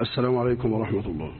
السلام عليكم ورحمة الله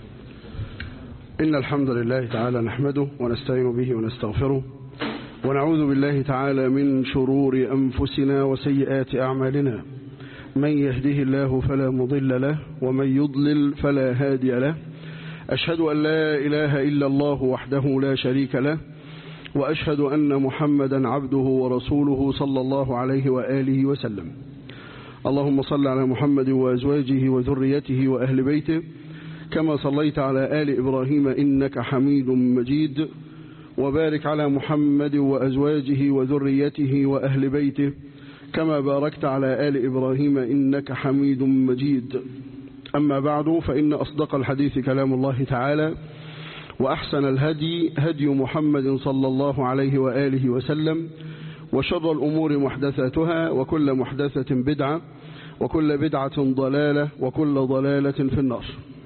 إن الحمد لله تعالى نحمده ونستعين به ونستغفره ونعوذ بالله تعالى من شرور أنفسنا وسيئات أعمالنا من يهده الله فلا مضل له ومن يضلل فلا هادي له أشهد أن لا إله إلا الله وحده لا شريك له وأشهد أن محمدا عبده ورسوله صلى الله عليه وآله وسلم اللهم صل على محمد وأزواجه وذريته وأهل بيته كما صليت على آل إبراهيم إنك حميد مجيد وبارك على محمد وأزواجه وذريته وأهل بيته كما باركت على آل إبراهيم إنك حميد مجيد أما بعد فإن أصدق الحديث كلام الله تعالى وأحسن الهدي هدي محمد صلى الله عليه وآله وسلم وشر الأمور محدثاتها وكل محدثة بدعة وكل بدعة ضلالة وكل ضلالة في النار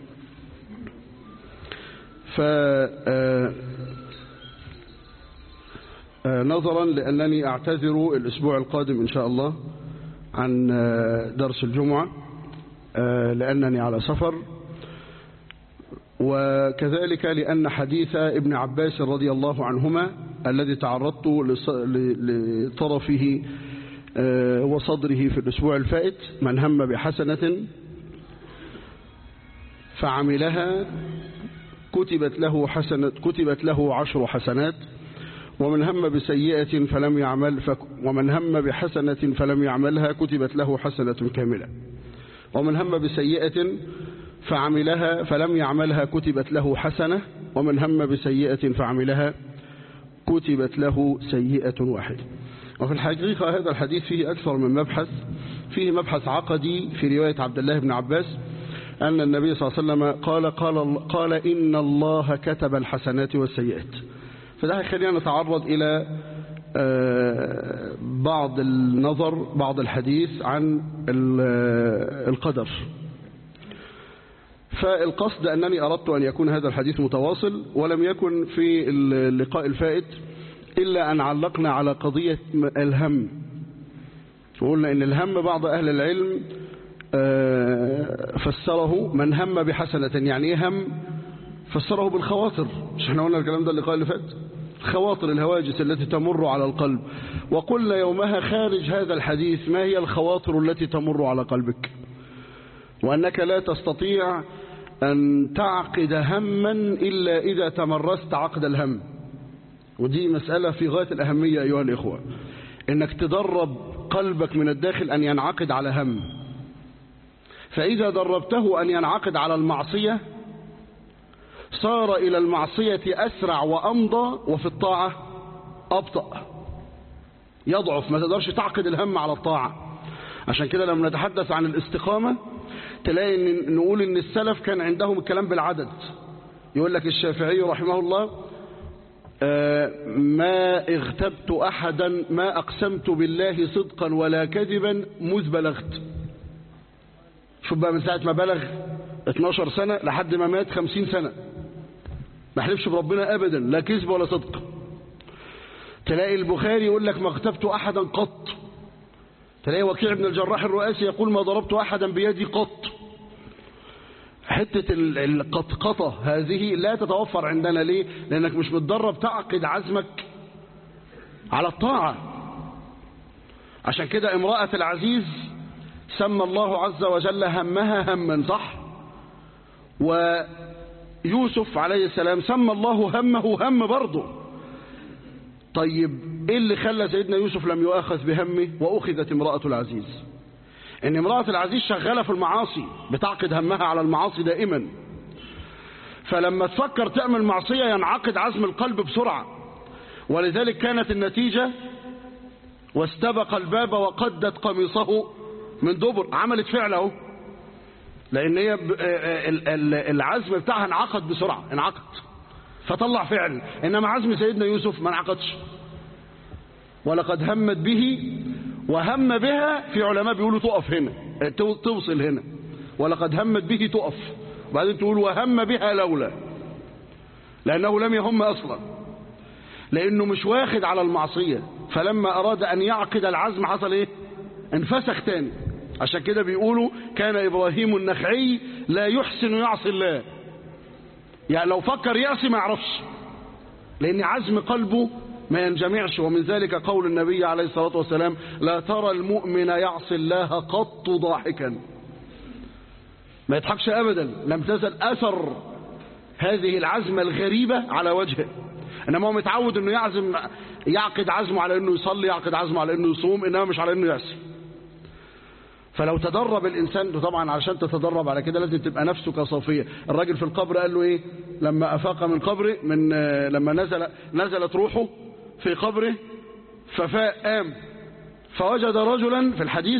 ف نظرا لأنني أعتذر الأسبوع القادم إن شاء الله عن درس الجمعة لأنني على سفر وكذلك لأن حديث ابن عباس رضي الله عنهما الذي تعرضت لطرفه وصدره في الأسبوع الفائت من هم بحسنة فعملها كتبت له حسنة كتبت له عشر حسنات ومن هم بسيئة فلم يعمل فك ومن هم بحسنة فلم يعملها كتبت له حسنة كاملة ومن هم بسيئة فعملها فلم يعملها كتبت له حسنة ومن هم بسيئة فعملها كتبت له سيئة واحدة وفي الحقيقة هذا الحديث فيه أكثر من مبحث فيه مبحث عقدي في رواية عبد الله بن عباس أن النبي صلى الله عليه وسلم قال قال قال إن الله كتب الحسنات والسيئات فده خلينا نتعرض إلى بعض النظر بعض الحديث عن القدر فالقصد أنني أردت أن يكون هذا الحديث متواصل ولم يكن في اللقاء الفائت إلا أن علقنا على قضية الهم وقلنا إن الهم بعض أهل العلم فسره من هم بحسنة يعني إيه هم فسره بالخواطر مش احنا قلنا الكلام ده اللقاء اللي فات خواطر الهواجس التي تمر على القلب وقلنا يومها خارج هذا الحديث ما هي الخواطر التي تمر على قلبك وأنك لا تستطيع أن تعقد هما إلا إذا تمرست عقد الهم ودي مسألة في غاية الأهمية أيها الإخوة إنك تدرب قلبك من الداخل أن ينعقد على هم فإذا دربته أن ينعقد على المعصية صار إلى المعصية أسرع وأمضى وفي الطاعة أبطأ يضعف ما تقدرش تعقد الهم على الطاعة عشان كده لما نتحدث عن الاستقامة تلاقي إن نقول إن السلف كان عندهم الكلام بالعدد يقول لك الشافعي رحمه الله ما اغتبت أحدا ما أقسمت بالله صدقا ولا كذبا مذ بلغت شوف بقى من ساعة ما بلغ 12 سنة لحد ما مات 50 سنة ما حلفش بربنا أبدا لا كذب ولا صدق تلاقي البخاري يقول لك ما اغتبت أحدا قط تلاقي وكيع بن الجراح الرؤاسي يقول ما ضربت أحدا بيدي قط حتة القطقطة هذه لا تتوفر عندنا ليه لأنك مش متدرب تعقد عزمك على الطاعة عشان كده امرأة العزيز سمى الله عز وجل همها هما صح ويوسف عليه السلام سمى الله همه هم برضه طيب ايه اللي خلى سيدنا يوسف لم يؤاخذ بهمه واخذت امرأة العزيز ان امرأة العزيز شغالة في المعاصي بتعقد همها على المعاصي دائما فلما تفكر تعمل معصية ينعقد عزم القلب بسرعة ولذلك كانت النتيجة واستبق الباب وقدت قميصه من دبر عملت فعل اهو لان هي العزم بتاعها انعقد بسرعة انعقد فطلع فعل انما عزم سيدنا يوسف ما انعقدش ولقد همت به وهم بها في علماء بيقولوا تقف هنا توصل هنا ولقد همت به تقف وبعدين تقول وهم بها لولا لأنه لم يهم أصلا لأنه مش واخد على المعصية فلما أراد أن يعقد العزم حصل إيه انفسخ تاني عشان كده بيقولوا كان إبراهيم النخعي لا يحسن يعصي الله يعني لو فكر يعصي ما يعرفش لأن عزم قلبه ما ينجمعش ومن ذلك قول النبي عليه الصلاة والسلام لا ترى المؤمن يعصي الله قط ضاحكا ما يضحكش أبدا لم تزل أثر هذه العزمة الغريبة على وجهه إنما هو متعود أنه يعزم يعقد عزمه على أنه يصلي يعقد عزمه على أنه يصوم إنما مش على أنه يعصي فلو تدرب الإنسان طبعا علشان تتدرب على كده لازم تبقى نفسك صافية الراجل في القبر قال له إيه لما أفاق من قبره من لما نزل نزلت روحه في قبره ففاء قام فوجد رجلا في الحديث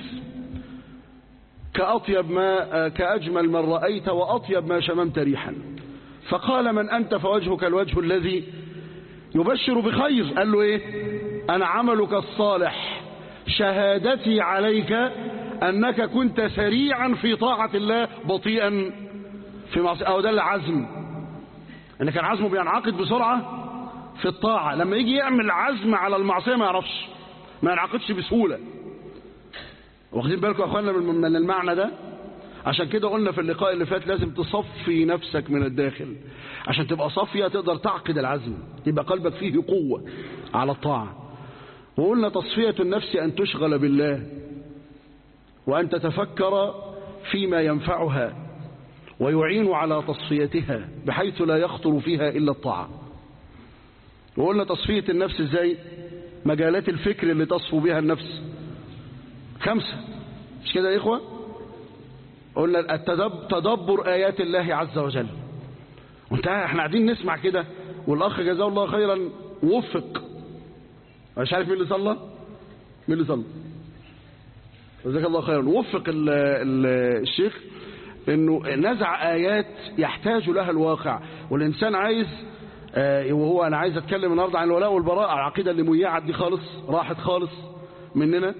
كأطيب ما كأجمل من رأيت وأطيب ما شممت ريحا فقال من أنت فوجهك الوجه الذي يبشر بخير قال له إيه أنا عملك الصالح شهادتي عليك أنك كنت سريعا في طاعة الله بطيئا في معصية أو ده العزم أن كان عزمه بينعقد بسرعة في الطاعة لما يجي يعمل عزم على المعصية ما يعرفش ما ينعقدش بسهولة واخدين بالكم يا أخوانا من المعنى ده عشان كده قلنا في اللقاء اللي فات لازم تصفي نفسك من الداخل عشان تبقى صافية تقدر تعقد العزم يبقى قلبك فيه قوة على الطاعة وقلنا تصفية النفس أن تشغل بالله وأن تتفكر فيما ينفعها ويعين على تصفيتها بحيث لا يخطر فيها إلا الطاعة وقلنا تصفية النفس ازاي مجالات الفكر اللي تصفو بها النفس خمسة مش كده يا إخوة قلنا التدبر تدبر آيات الله عز وجل وانت احنا قاعدين نسمع كده والأخ جزاه الله خيرا وفق مش عارف مين اللي صلى مين اللي صلى جزاك الله خيرا وفق ال ال الشيخ انه نزع ايات يحتاج لها الواقع والانسان عايز آه وهو انا عايز اتكلم النهارده عن الولاء والبراء العقيده اللي ميعت دي خالص راحت خالص مننا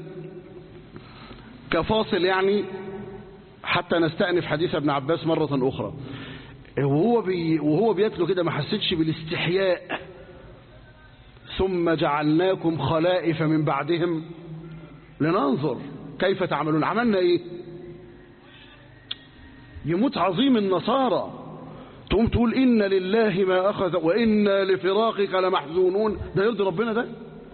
كفاصل يعني حتى نستأنف حديث ابن عباس مرة أخرى وهو بي وهو بيتلو كده ما حسيتش بالاستحياء ثم جعلناكم خلائف من بعدهم لننظر كيف تعملون عملنا ايه يموت عظيم النصارى تقوم تقول إن لله ما أخذ وإنا لفراقك لمحزونون ده يرضي ربنا ده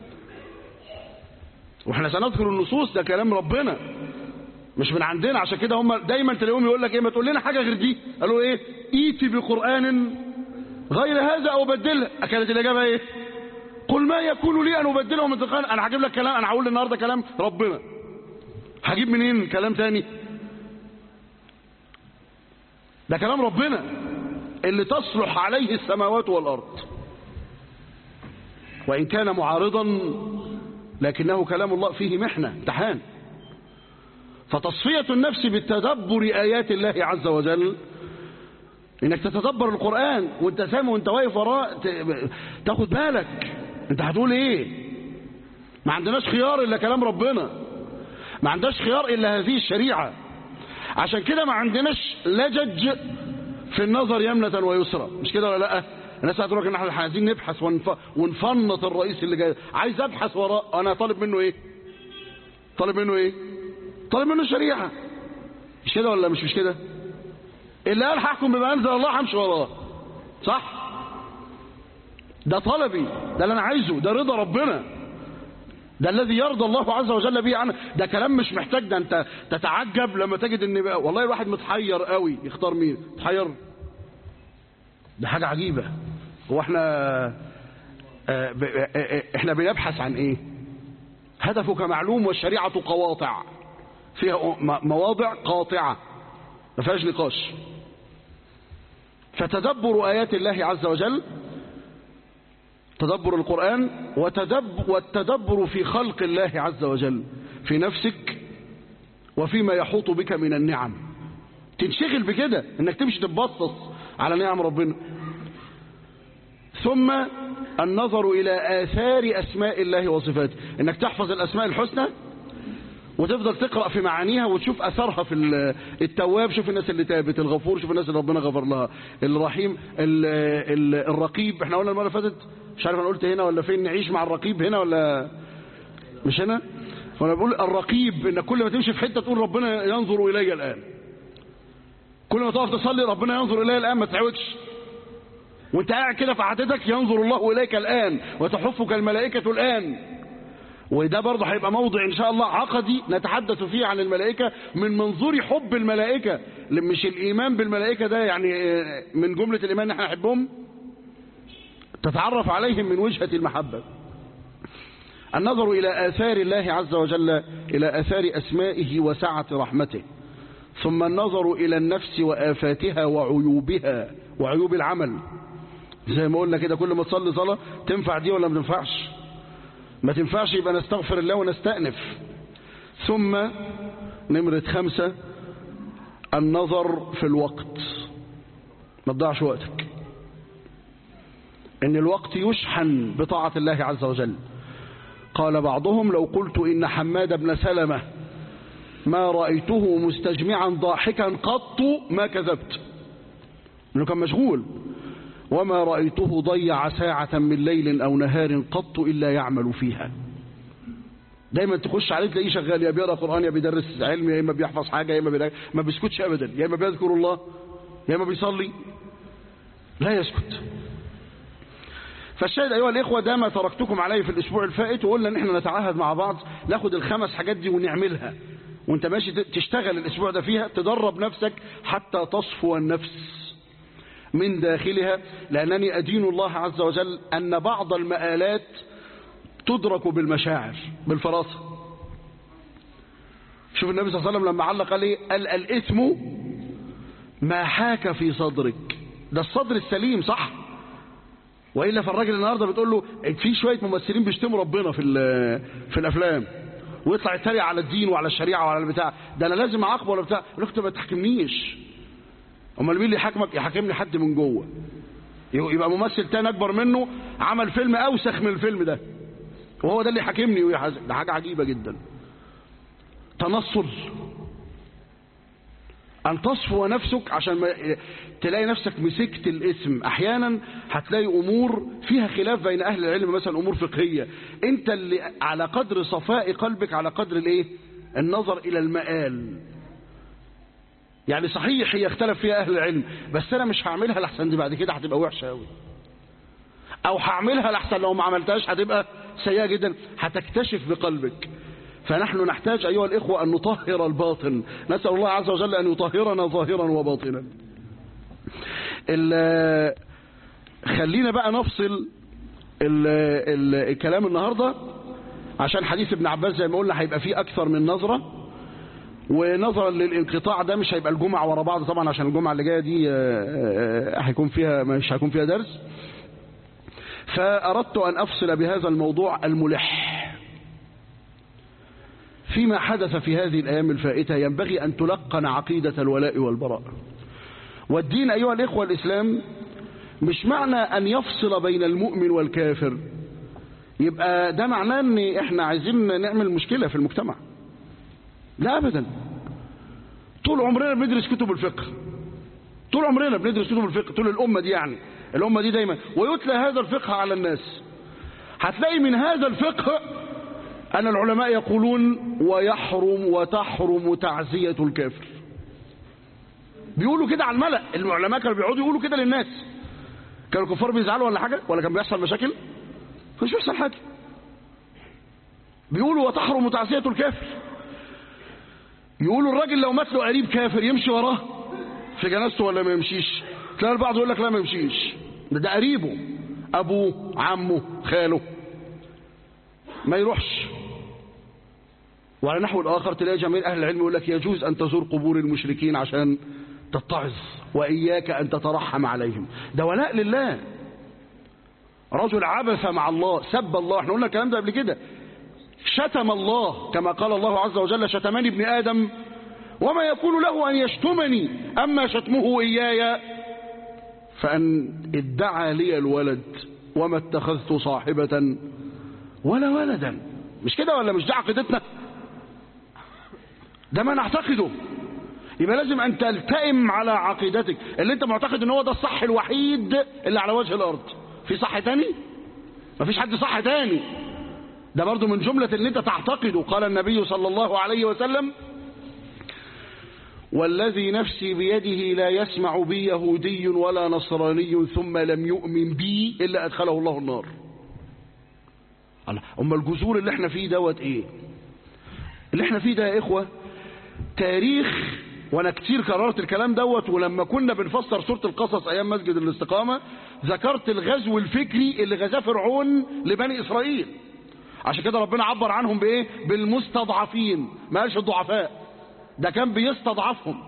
واحنا سنذكر النصوص ده كلام ربنا مش من عندنا عشان كده هم دايما تلاقيهم يقول لك ايه ما تقول لنا حاجه غير دي قالوا ايه ايتي بقران غير هذا او بدله كانت الاجابه ايه قل ما يكون لي ان ابدله من تلقان انا هجيب لك كلام انا هقول النهارده كلام ربنا هجيب منين كلام تاني ده كلام ربنا اللي تصلح عليه السماوات والارض وان كان معارضا لكنه كلام الله فيه محنه امتحان فتصفية النفس بالتدبر آيات الله عز وجل انك تتدبر القرآن وانت سامع وانت واقف وراه تاخد بالك انت هتقول ايه ما عندناش خيار الا كلام ربنا ما عندناش خيار الا هذه الشريعة عشان كده ما عندناش لجج في النظر يمنة ويسرى مش كده ولا لا الناس هتقول لك ان احنا عايزين نبحث ونف... ونفنط الرئيس اللي جاي عايز ابحث وراه انا طالب منه ايه طالب منه ايه طالب منه الشريعة مش كده ولا مش مش كده اللي قال حكم بما انزل الله همشي وراه صح ده طلبي ده اللي انا عايزه ده رضا ربنا ده الذي يرضى الله عز وجل به عنه ده كلام مش محتاج ده انت تتعجب لما تجد ان بقى والله الواحد متحير قوي يختار مين متحير ده حاجة عجيبة هو احنا اه ب... اه احنا بنبحث عن ايه هدفك معلوم والشريعة قواطع فيها مواضع قاطعة ما فيهاش نقاش فتدبر آيات الله عز وجل تدبر القرآن وتدب والتدبر في خلق الله عز وجل في نفسك وفيما يحوط بك من النعم تنشغل بكده انك تمشي تبصص على نعم ربنا ثم النظر إلى آثار أسماء الله وصفاته انك تحفظ الأسماء الحسنى وتفضل تقرأ في معانيها وتشوف أثرها في التواب شوف الناس اللي تابت الغفور شوف الناس اللي ربنا غفر لها الرحيم ال ال الرقيب احنا قلنا المرة اللي فاتت مش عارف انا قلت هنا ولا فين نعيش مع الرقيب هنا ولا مش هنا وانا بقول الرقيب ان كل ما تمشي في حته تقول ربنا ينظر الي الان كل ما تقف تصلي ربنا ينظر الي الان ما تعوجش وانت قاعد كده في قعدتك ينظر الله اليك الان وتحفك الملائكه الان وده برضه هيبقى موضع ان شاء الله عقدي نتحدث فيه عن الملائكه من منظور حب الملائكه مش الايمان بالملائكه ده يعني من جمله الايمان ان احنا نحبهم تتعرف عليهم من وجهه المحبه النظر إلى آثار الله عز وجل إلى آثار أسمائه وسعة رحمته ثم النظر إلى النفس وآفاتها وعيوبها وعيوب العمل زي ما قلنا كده كل ما تصلي صلاة تنفع دي ولا ما تنفعش ما تنفعش يبقى نستغفر الله ونستأنف ثم نمرة خمسة النظر في الوقت ما تضيعش وقتك ان الوقت يشحن بطاعة الله عز وجل قال بعضهم لو قلت إن حماد بن سلمة ما رأيته مستجمعا ضاحكا قط ما كذبت انه كان مشغول وما رأيته ضيع ساعة من ليل أو نهار قط إلا يعمل فيها دايما تخش عليه تلاقيه شغال يا بيقرا قرآن يا بيدرس علم يا إما بيحفظ حاجة يا إما بيدرس ما بيسكتش أبدا يا إما بيذكر الله يا إما بيصلي لا يسكت فالشاهد أيها الإخوة ده ما تركتكم عليه في الأسبوع الفائت وقلنا إن إحنا نتعهد مع بعض ناخد الخمس حاجات دي ونعملها وانت ماشي تشتغل الأسبوع ده فيها تدرب نفسك حتى تصفو النفس من داخلها لأنني أدين الله عز وجل أن بعض المآلات تدرك بالمشاعر بالفراسة شوف النبي صلى الله عليه وسلم لما علق عليه قال الإثم ما حاك في صدرك ده الصدر السليم صح والا فالراجل النهارده بتقول له في شويه ممثلين بيشتموا ربنا في في الافلام ويطلع يتريق على الدين وعلى الشريعه وعلى البتاع ده انا لازم اعاقبه ولا بتاع يقول له ما تحكمنيش امال مين اللي يحاكمك يحاكمني حد من جوه يبقى ممثل تاني اكبر منه عمل فيلم اوسخ من الفيلم ده وهو ده اللي يحاكمني ويحاسب ده حاجه عجيبه جدا تنصل أن تصفو نفسك عشان ما تلاقي نفسك مسكت الاسم أحيانا هتلاقي أمور فيها خلاف بين أهل العلم مثلا أمور فقهية أنت اللي على قدر صفاء قلبك على قدر الإيه النظر إلى المآل يعني صحيح هي اختلف فيها أهل العلم بس أنا مش هعملها لحسن دي بعد كده هتبقى وحشة أوي أو هعملها لحسن لو ما عملتهاش هتبقى سيئة جدا هتكتشف بقلبك فنحن نحتاج أيها الإخوة أن نطهر الباطن نسأل الله عز وجل أن يطهرنا ظاهرا وباطنا خلينا بقى نفصل ال ال الكلام النهاردة عشان حديث ابن عباس زي ما قلنا هيبقى فيه أكثر من نظرة ونظرا للانقطاع ده مش هيبقى الجمعة ورا بعض طبعا عشان الجمعة اللي جاية دي هيكون فيها مش هيكون فيها درس فأردت أن أفصل بهذا الموضوع الملح فيما حدث في هذه الأيام الفائتة ينبغي أن تلقن عقيدة الولاء والبراء والدين أيها الإخوة الإسلام مش معنى أن يفصل بين المؤمن والكافر يبقى ده معناه أن إحنا عايزين نعمل مشكلة في المجتمع لا أبدا طول عمرنا بندرس كتب الفقه طول عمرنا بندرس كتب الفقه طول الأمة دي يعني الأمة دي دايما ويتلى هذا الفقه على الناس هتلاقي من هذا الفقه أن العلماء يقولون ويحرم وتحرم تعزية الكافر بيقولوا كده على الملأ العلماء كانوا بيقعدوا يقولوا كده للناس كانوا الكفار بيزعلوا ولا حاجة ولا كان بيحصل مشاكل مش بيحصل حاجة بيقولوا وتحرم تعزية الكافر يقولوا الراجل لو مات له قريب كافر يمشي وراه في جنازته ولا ما يمشيش تلاقي البعض يقول لك لا ما يمشيش ده ده قريبه ابوه عمه خاله ما يروحش وعلى نحو الآخر تلاقي جميع أهل العلم يقول لك يجوز أن تزور قبور المشركين عشان تتعظ وإياك أن تترحم عليهم ده ولاء لله رجل عبث مع الله سب الله احنا قلنا الكلام ده قبل كده شتم الله كما قال الله عز وجل شتمني ابن آدم وما يكون له أن يشتمني أما شتمه إياي فأن ادعى لي الولد وما اتخذت صاحبة ولا ولدا مش كده ولا مش ده عقيدتنا ده ما نعتقده يبقى لازم ان تلتئم على عقيدتك اللي انت معتقد ان هو ده الصح الوحيد اللي على وجه الارض في صح تاني مفيش حد صح تاني ده برضو من جملة اللي انت تعتقده قال النبي صلى الله عليه وسلم والذي نفسي بيده لا يسمع بي يهودي ولا نصراني ثم لم يؤمن بي إلا أدخله الله النار الله أما الجذور اللي احنا فيه دوت ايه اللي احنا فيه ده يا إخوة تاريخ وانا كتير كررت الكلام دوت ولما كنا بنفسر سورة القصص ايام مسجد الاستقامة ذكرت الغزو الفكري اللي غزاه فرعون لبني اسرائيل عشان كده ربنا عبر عنهم بايه بالمستضعفين ما قالش الضعفاء ده كان بيستضعفهم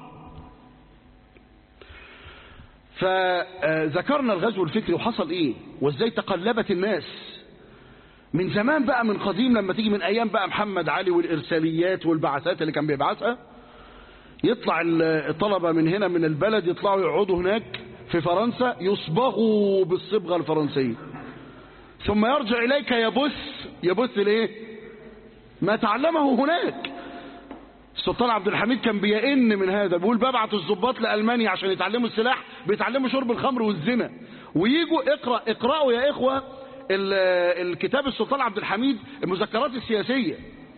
فذكرنا الغزو الفكري وحصل ايه وازاي تقلبت الناس من زمان بقى من قديم لما تيجي من ايام بقى محمد علي والارساليات والبعثات اللي كان بيبعثها يطلع الطلبة من هنا من البلد يطلعوا يقعدوا هناك في فرنسا يصبغوا بالصبغة الفرنسية ثم يرجع إليك يبث يبث ليه ما تعلمه هناك السلطان عبد الحميد كان بيئن من هذا بيقول ببعت الضباط لألمانيا عشان يتعلموا السلاح بيتعلموا شرب الخمر والزنا ويجوا اقرأ اقرأوا يا إخوة الكتاب السلطان عبد الحميد المذكرات السياسية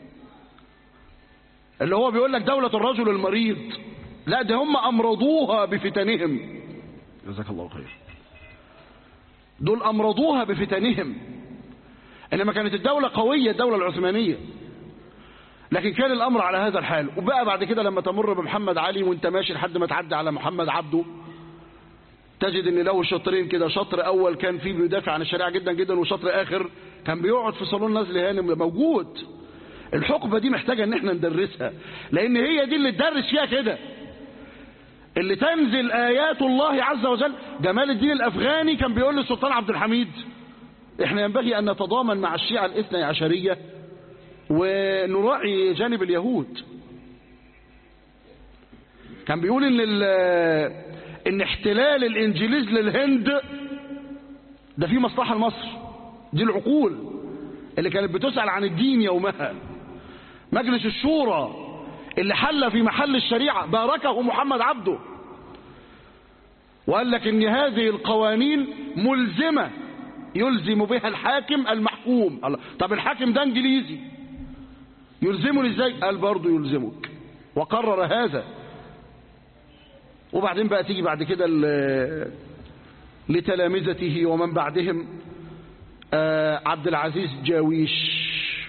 اللي هو بيقول لك دولة الرجل المريض لا ده هم أمرضوها بفتنهم جزاك الله خير دول أمرضوها بفتنهم إنما كانت الدولة قوية الدولة العثمانية لكن كان الأمر على هذا الحال وبقى بعد كده لما تمر بمحمد علي وانت ماشي لحد ما تعدي على محمد عبده تجد ان له شطرين كده شطر اول كان فيه بيدافع عن الشريعه جدا جدا وشطر اخر كان بيقعد في صالون نزل هانم موجود الحقبة دي محتاجة ان احنا ندرسها لان هي دي اللي تدرس فيها كده اللي تنزل ايات الله عز وجل جمال الدين الافغاني كان بيقول للسلطان عبد الحميد احنا ينبغي ان نتضامن مع الشيعة الاثنى عشرية ونراعي جانب اليهود كان بيقول ان ان احتلال الانجليز للهند ده فيه مصلحة لمصر دي العقول اللي كانت بتسأل عن الدين يومها مجلس الشورى اللي حل في محل الشريعة باركه محمد عبده وقال لك ان هذه القوانين ملزمة يلزم بها الحاكم المحكوم الله. طب الحاكم ده انجليزي يلزمني ازاي قال برضه يلزمك وقرر هذا وبعدين بقى تيجي بعد كده لتلامذته ومن بعدهم عبد العزيز جاويش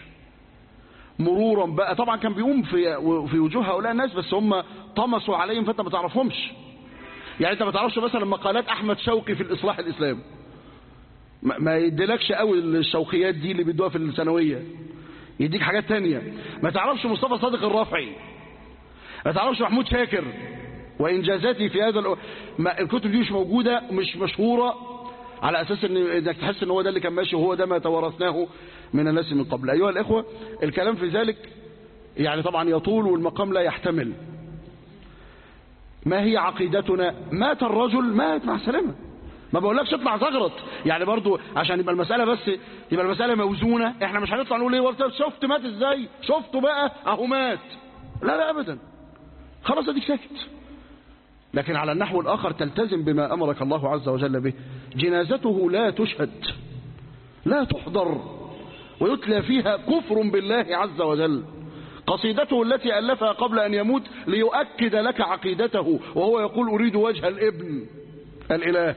مرورا بقى طبعا كان بيقوم في في وجوه هؤلاء الناس بس هم طمسوا عليهم فانت ما تعرفهمش يعني انت ما تعرفش مثلا مقالات احمد شوقي في الاصلاح الاسلامي ما يديلكش قوي الشوقيات دي اللي بيدوها في الثانويه يديك حاجات تانية ما تعرفش مصطفى صادق الرافعي ما تعرفش محمود شاكر وانجازاتي في هذا الأ... ما الكتب دي مش موجوده مش مشهوره على اساس ان انك تحس ان هو ده اللي كان ماشي وهو ده ما توارثناه من الناس من قبل ايها الاخوه الكلام في ذلك يعني طبعا يطول والمقام لا يحتمل ما هي عقيدتنا مات الرجل مات مع السلامه ما بقولكش اطلع زغرط يعني برضو عشان يبقى المساله بس يبقى المساله موزونه احنا مش هنطلع نقول ايه وانت شفت مات ازاي شفته بقى اهو مات لا لا ابدا خلاص اديك ساكت لكن على النحو الآخر تلتزم بما أمرك الله عز وجل به جنازته لا تشهد لا تحضر ويتلى فيها كفر بالله عز وجل قصيدته التي ألفها قبل أن يموت ليؤكد لك عقيدته وهو يقول أريد وجه الابن الإله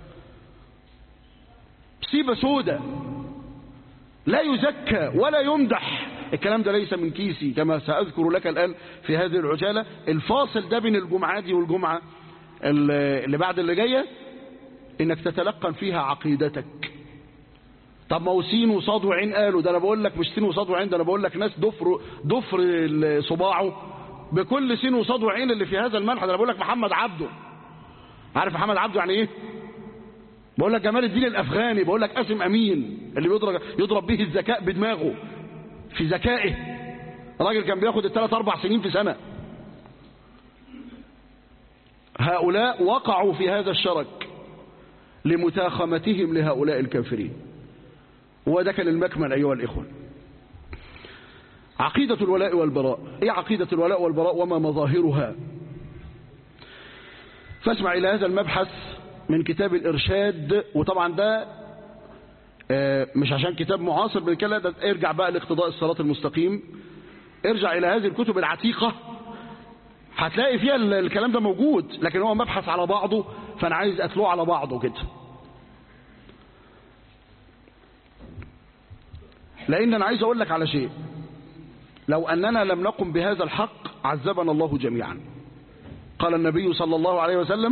سيبة سودة لا يزكى ولا يمدح الكلام ده ليس من كيسي كما سأذكر لك الآن في هذه العجالة الفاصل ده بين الجمعة دي والجمعة اللي بعد اللي جاية انك تتلقن فيها عقيدتك طب ما هو سين وصاد وعين قالوا ده انا بقول لك مش سين وصاد وعين ده انا بقول لك ناس ضفر ضفر صباعه بكل سين وصاد وعين اللي في هذا المنحى ده انا بقول لك محمد عبده عارف محمد عبده يعني ايه بقول لك جمال الدين الافغاني بقول لك قاسم امين اللي بيضرب يضرب به الذكاء بدماغه في ذكائه راجل كان بياخد الثلاث اربع سنين في سنه هؤلاء وقعوا في هذا الشرك لمتاخمتهم لهؤلاء الكافرين وده كان المكمن أيها الإخوة عقيدة الولاء والبراء إيه عقيدة الولاء والبراء وما مظاهرها فاسمع إلى هذا المبحث من كتاب الإرشاد وطبعا ده آه، مش عشان كتاب معاصر بنتكلم ده ارجع بقى لاقتضاء الصراط المستقيم ارجع الى هذه الكتب العتيقة هتلاقي فيها ال- الكلام ده موجود لكن هو مبحث على بعضه فانا عايز اتلوه على بعضه كده لان انا عايز اقول لك على شيء لو اننا لم نقم بهذا الحق عذبنا الله جميعا قال النبي صلى الله عليه وسلم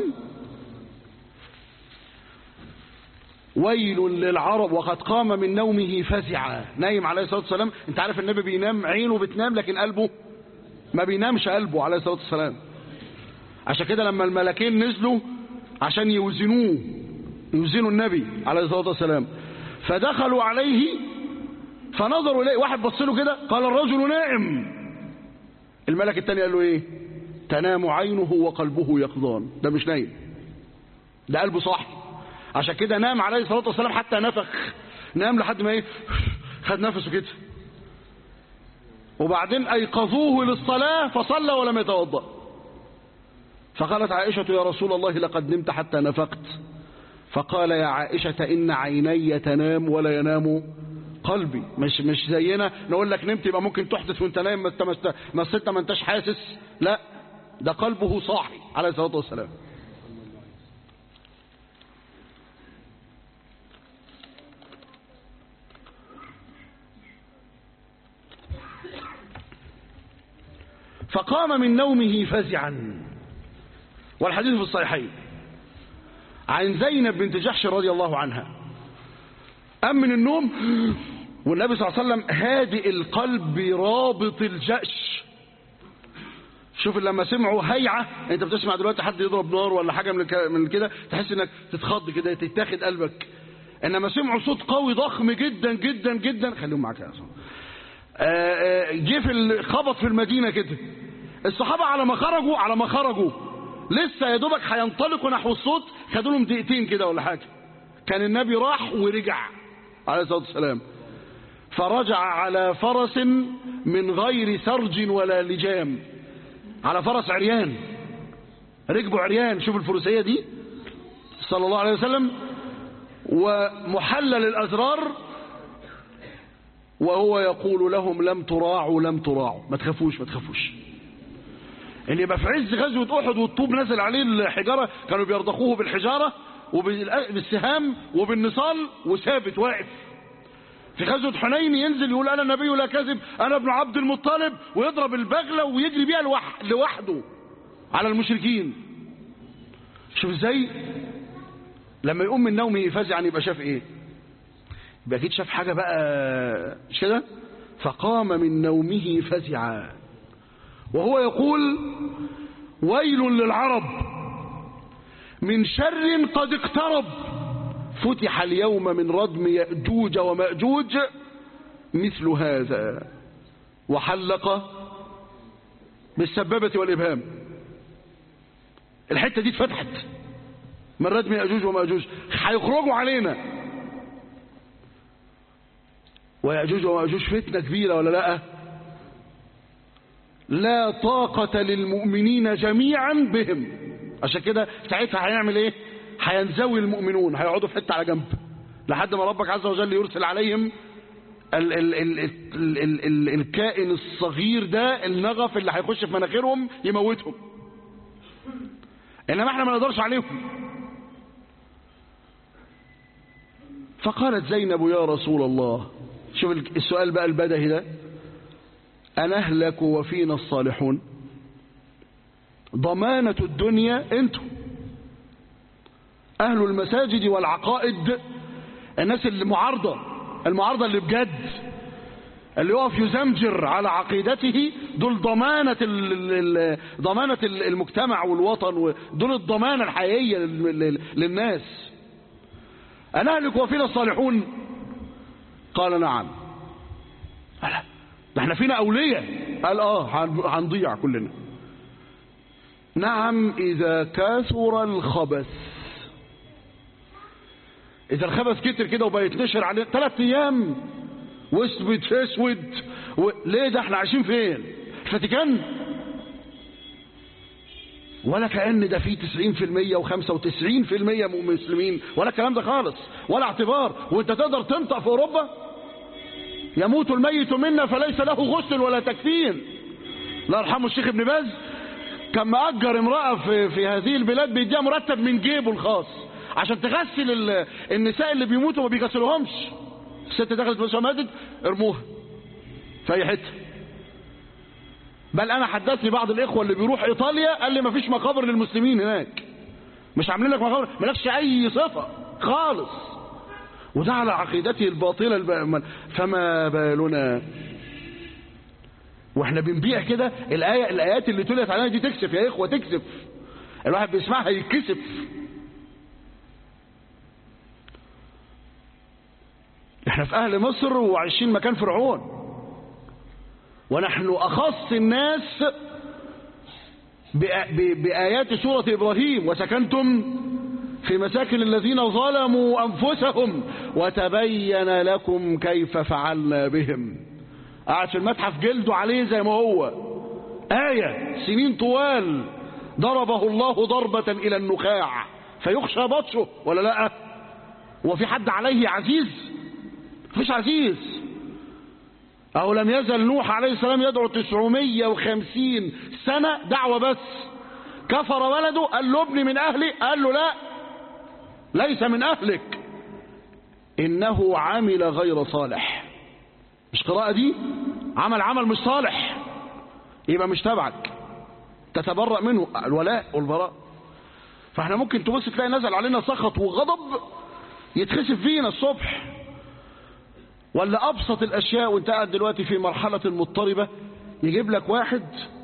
ويل للعرب وقد قام من نومه فزعا نايم عليه الصلاة والسلام انت عارف النبي بينام عينه بتنام لكن قلبه ما بينامش قلبه عليه الصلاة والسلام عشان كده لما الملكين نزلوا عشان يوزنوه يوزنوا النبي عليه الصلاة والسلام فدخلوا عليه فنظروا إليه واحد بص له كده قال الرجل نائم الملك التاني قال له ايه تنام عينه وقلبه يقظان ده مش نايم ده قلبه صاحي عشان كده نام عليه الصلاة والسلام حتى نفخ نام لحد ما ايه خد نفسه كده وبعدين ايقظوه للصلاة فصلى ولم يتوضأ فقالت عائشة يا رسول الله لقد نمت حتى نفقت فقال يا عائشة إن عيني تنام ولا ينام قلبي مش مش زينا نقول لك نمت يبقى ممكن تحدث وانت نايم ما انت ما انت ما انتش حاسس لا ده قلبه صاحي عليه الصلاة والسلام فقام من نومه فزعا والحديث في الصحيحين عن زينب بنت جحش رضي الله عنها قام من النوم والنبي صلى الله عليه وسلم هادئ القلب رابط الجأش شوف لما سمعوا هيعة انت بتسمع دلوقتي حد يضرب نار ولا حاجة من الك- من كده تحس انك تتخض كده تتاخد قلبك انما سمعوا صوت قوي ضخم جدا جدا جدا خليهم معاك يا أصلا آه، آه، جه في ال- خبط في المدينة كده الصحابة على ما خرجوا على ما خرجوا لسه يا دوبك هينطلقوا نحو الصوت خدوا لهم دقيقتين كده ولا حاجة كان النبي راح ورجع عليه الصلاة والسلام فرجع على فرس من غير سرج ولا لجام على فرس عريان ركبوا عريان شوف الفروسية دي صلى الله عليه وسلم ومحلل الأزرار وهو يقول لهم لم تراعوا لم تراعوا ما تخافوش ما تخافوش اللي يبقى في عز غزوة أحد والطوب نزل عليه الحجارة كانوا بيرضخوه بالحجارة وبالسهام وبالنصال وثابت واقف في غزوة حنين ينزل يقول أنا نبي لا كذب أنا ابن عبد المطلب ويضرب البغلة ويجري بيها لوح- لوحده على المشركين شوف ازاي لما يقوم من نومه فزعا يبقى شاف ايه يبقى اكيد شاف حاجة بقى مش كده فقام من نومه فزعا وهو يقول ويل للعرب من شر قد اقترب فتح اليوم من ردم يأجوج ومأجوج مثل هذا وحلق بالسبابة والإبهام الحتة دي اتفتحت من ردم يأجوج ومأجوج هيخرجوا علينا ويأجوج ومأجوج فتنة كبيرة ولا لا لا طاقة للمؤمنين جميعا بهم عشان كده ساعتها هيعمل ايه هينزوي المؤمنون هيقعدوا في حته على جنب لحد ما ربك عز وجل يرسل عليهم ال ال ال ال ال ال ال الكائن الصغير ده النغف اللي هيخش في مناخيرهم يموتهم انما احنا ما نقدرش عليهم فقالت زينب يا رسول الله شوف السؤال بقى البدهي ده أنهلك وفينا الصالحون ضمانة الدنيا انتم أهل المساجد والعقائد الناس اللي معارضة المعارضة اللي بجد اللي يقف يزمجر على عقيدته دول ضمانة ال- ال- ال- ضمانة ال- المجتمع والوطن دول الضمانة الحقيقية لل- لل- للناس أنهلك وفينا الصالحون قال نعم قال ده احنا فينا أولية قال اه هن- هنضيع كلنا نعم إذا كثر الخبث إذا الخبث كتر كده وبقى يتنشر عليه ثلاث أيام واسود في اسود و... ليه ده احنا عايشين فين؟ الفاتيكان ولا كأن ده فيه 90% و95% مسلمين ولا الكلام ده خالص ولا اعتبار وانت تقدر تنطق في اوروبا يموت الميت منا فليس له غسل ولا تكفين لا يرحمه الشيخ ابن باز كان مأجر امرأة في, في هذه البلاد بيديها مرتب من جيبه الخاص عشان تغسل ال- النساء اللي بيموتوا ما بيغسلوهمش الست دخلت في ماتت ارموها في اي حته بل انا حدثني بعض الاخوه اللي بيروح ايطاليا قال لي ما فيش مقابر للمسلمين هناك مش عاملين لك مقابر مالكش اي صفه خالص وده على عقيدته الباطله الب... فما بالنا واحنا بنبيع كده الايه الايات اللي تليت علينا دي تكسف يا اخوه تكسف الواحد بيسمعها يتكسف احنا في اهل مصر وعايشين مكان فرعون ونحن اخص الناس بآ- ب- بايات سوره ابراهيم وسكنتم في مساكن الذين ظلموا انفسهم وتبين لكم كيف فعلنا بهم قاعد في المتحف جلده عليه زي ما هو آية سنين طوال ضربه الله ضربة إلى النخاع فيخشى بطشه ولا لا وفي حد عليه عزيز مفيش عزيز أو لم يزل نوح عليه السلام يدعو 950 سنة دعوة بس كفر ولده قال له ابني من أهلي قال له لا ليس من أهلك إنه عمل غير صالح مش قراءة دي عمل عمل مش صالح يبقى مش تبعك تتبرأ منه الولاء والبراء فاحنا ممكن تبص تلاقي نزل علينا سخط وغضب يتخسف فينا الصبح ولا ابسط الاشياء وانت قاعد دلوقتي في مرحلة مضطربة يجيب لك واحد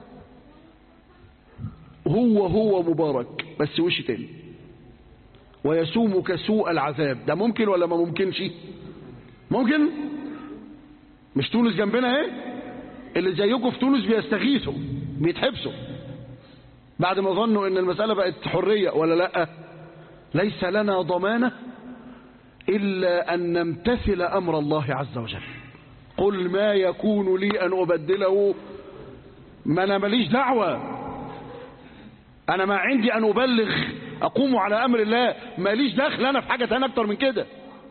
هو هو مبارك بس وش تاني ويسومك سوء العذاب ده ممكن ولا ما ممكنش ممكن مش تونس جنبنا اهي اللي زيكم في تونس بيستغيثوا بيتحبسوا بعد ما ظنوا ان المسألة بقت حرية ولا لا ليس لنا ضمانة إلا أن نمتثل أمر الله عز وجل قل ما يكون لي أن أبدله ما أنا ماليش دعوة أنا ما عندي أن أبلغ أقوم على أمر الله ماليش دخل أنا في حاجة تانية أكتر من كده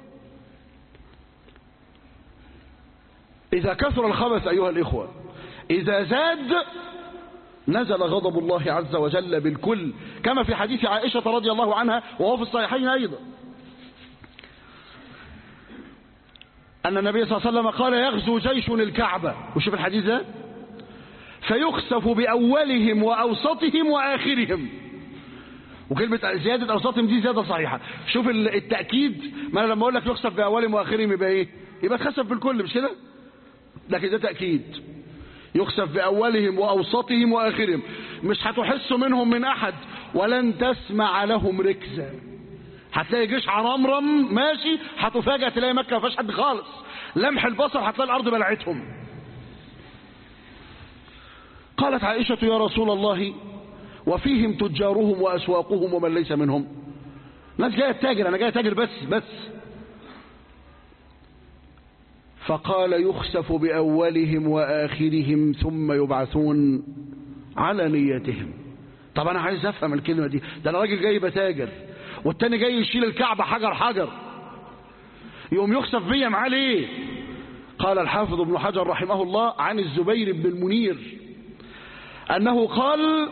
إذا كثر الخبث أيها الإخوة إذا زاد نزل غضب الله عز وجل بالكل كما في حديث عائشة رضي الله عنها وهو في الصحيحين أيضا أن النبي صلى الله عليه وسلم قال يغزو جيش الكعبة وشوف الحديث ده فيخسف بأولهم وأوسطهم وآخرهم وكلمة زيادة أوسطهم دي زيادة صحيحة شوف التأكيد ما أنا لما أقول لك يخسف بأولهم وآخرهم يبقى إيه يبقى تخسف بالكل مش كده لكن ده تأكيد يخسف بأولهم وأوسطهم وآخرهم مش هتحس منهم من أحد ولن تسمع لهم ركزا هتلاقي جيش عرمرم ماشي هتفاجأ تلاقي مكة ما فيهاش حد خالص لمح البصر هتلاقي الأرض بلعتهم قالت عائشة يا رسول الله وفيهم تجارهم وأسواقهم ومن ليس منهم ناس جاية تاجر أنا جاية تاجر بس بس فقال يخسف بأولهم وآخرهم ثم يبعثون على نيتهم طب أنا عايز أفهم الكلمة دي ده أنا راجل جاي بتاجر والتاني جاي يشيل الكعبة حجر حجر يوم يخسف بيا معاه ليه قال الحافظ ابن حجر رحمه الله عن الزبير بن المنير أنه قال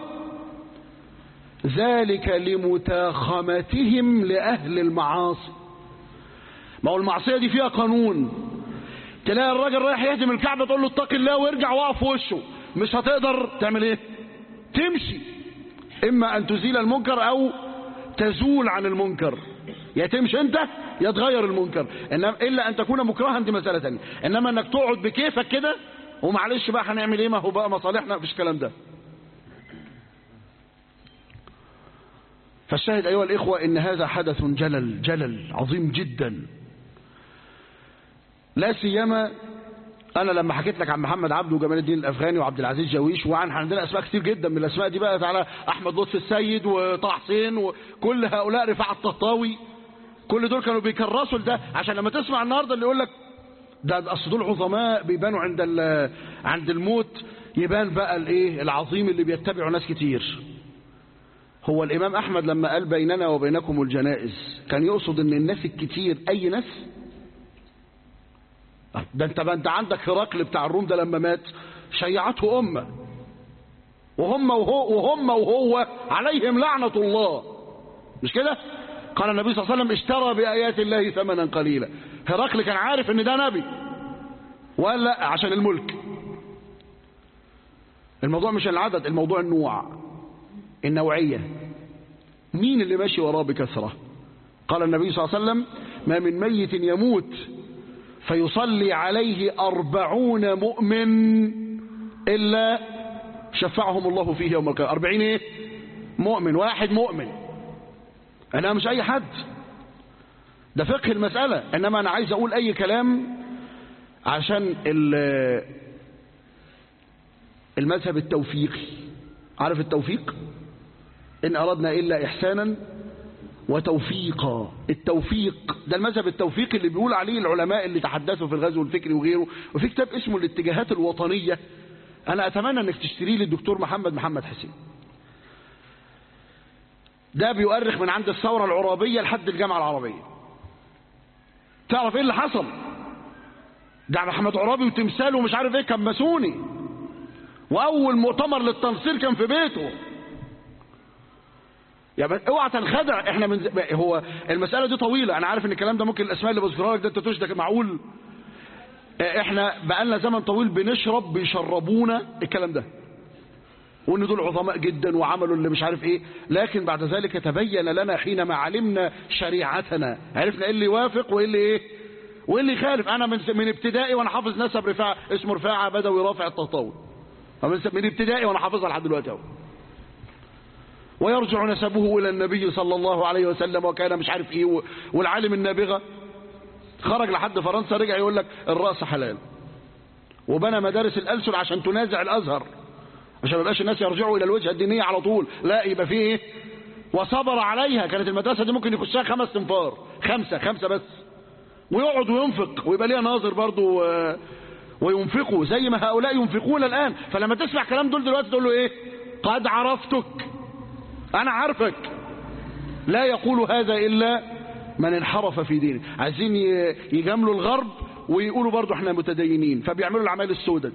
ذلك لمتاخمتهم لأهل المعاصي ما هو المعصية دي فيها قانون تلاقي الراجل رايح يهدم الكعبة تقول له اتق الله وارجع واقف في وشه مش هتقدر تعمل ايه تمشي اما ان تزيل المنكر او تزول عن المنكر يا تمشي انت يا تغير المنكر انما الا ان تكون مكرها دي مساله ثانيه انما انك تقعد بكيفك كده ومعلش بقى هنعمل ايه ما هو بقى مصالحنا مفيش الكلام ده فالشاهد ايها الاخوه ان هذا حدث جلل جلل عظيم جدا لا سيما انا لما حكيت لك عن محمد عبده وجمال الدين الافغاني وعبد العزيز جويش وعن عندنا اسماء كتير جدا من الاسماء دي بقى على احمد لطفي السيد وطه حسين وكل هؤلاء رفاعة الطهطاوي كل دول كانوا بيكرسوا لده عشان لما تسمع النهارده اللي يقول لك ده اصل دول عظماء بيبانوا عند عند الموت يبان بقى الايه العظيم اللي بيتبعه ناس كتير هو الإمام أحمد لما قال بيننا وبينكم الجنائز كان يقصد ان الناس الكتير أي ناس ده انت ما انت عندك هرقل بتاع الروم ده لما مات شيعته أمة وهم وهو, وهم وهو عليهم لعنة الله مش كده قال النبي صلى الله عليه وسلم اشترى بآيات الله ثمنا قليلا هرقل كان عارف ان ده نبي وقال لا عشان الملك الموضوع مش العدد الموضوع النوع النوعية مين اللي ماشي وراه بكثرة قال النبي صلى الله عليه وسلم ما من ميت يموت فيصلي عليه أربعون مؤمن إلا شفعهم الله فيه يوم القيامة أربعين إيه مؤمن واحد مؤمن أنا مش أي حد ده فقه المسألة إنما أنا عايز أقول أي كلام عشان المذهب التوفيقي عارف التوفيق إن أردنا إلا إحسانا وتوفيقا التوفيق ده المذهب التوفيقي اللي بيقول عليه العلماء اللي تحدثوا في الغزو الفكري وغيره وفي كتاب اسمه الاتجاهات الوطنية أنا أتمنى أنك تشتريه للدكتور محمد محمد حسين ده بيؤرخ من عند الثورة العرابية لحد الجامعة العربية تعرف ايه اللي حصل ده محمد عرابي وتمثاله ومش عارف ايه كان ماسوني واول مؤتمر للتنصير كان في بيته يعني اوعى تنخدع احنا من ز... هو المساله دي طويله انا عارف ان الكلام ده ممكن الاسماء اللي بذكرها لك ده انت تشدك معقول احنا بقالنا زمن طويل بنشرب بيشربونا الكلام ده وان دول عظماء جدا وعملوا اللي مش عارف ايه لكن بعد ذلك تبين لنا حينما علمنا شريعتنا عرفنا ايه اللي يوافق وايه اللي ايه وايه اللي يخالف انا من من ابتدائي وانا حافظ نسب رفاعه اسمه رفاعه بدوي رافع الطهطاوي من ابتدائي وانا حافظها لحد دلوقتي اهو ويرجع نسبه الى النبي صلى الله عليه وسلم وكان مش عارف ايه والعالم النابغه خرج لحد فرنسا رجع يقول لك الراس حلال وبنى مدارس الالسن عشان تنازع الازهر عشان ما يبقاش الناس يرجعوا الى الوجهه الدينيه على طول لا يبقى فيه ايه وصبر عليها كانت المدرسه دي ممكن يخشها خمس تنفار خمسه خمسه بس ويقعد وينفق ويبقى ليها ناظر برضه وينفقوا زي ما هؤلاء ينفقون الان فلما تسمع كلام دول دلوقتي تقول له ايه قد عرفتك انا عارفك لا يقول هذا الا من انحرف في دينه عايزين يجاملوا الغرب ويقولوا برضه احنا متدينين فبيعملوا العمال السوداء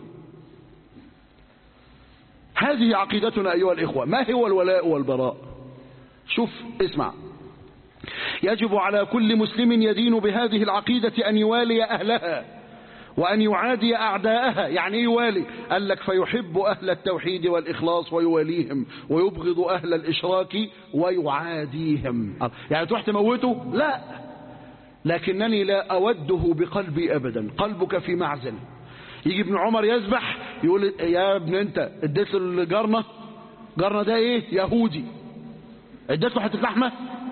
هذه عقيدتنا أيها الإخوة ما هو الولاء والبراء شوف اسمع يجب على كل مسلم يدين بهذه العقيدة أن يوالي أهلها وأن يعادي أعداءها يعني يوالي قال لك فيحب أهل التوحيد والإخلاص ويواليهم ويبغض أهل الإشراك ويعاديهم يعني تروح تموته لا لكنني لا أوده بقلبي أبدا قلبك في معزل يجي ابن عمر يذبح يقول يا ابن انت اديت له الجرنه جرنه ده ايه يهودي اديت له حته لحمه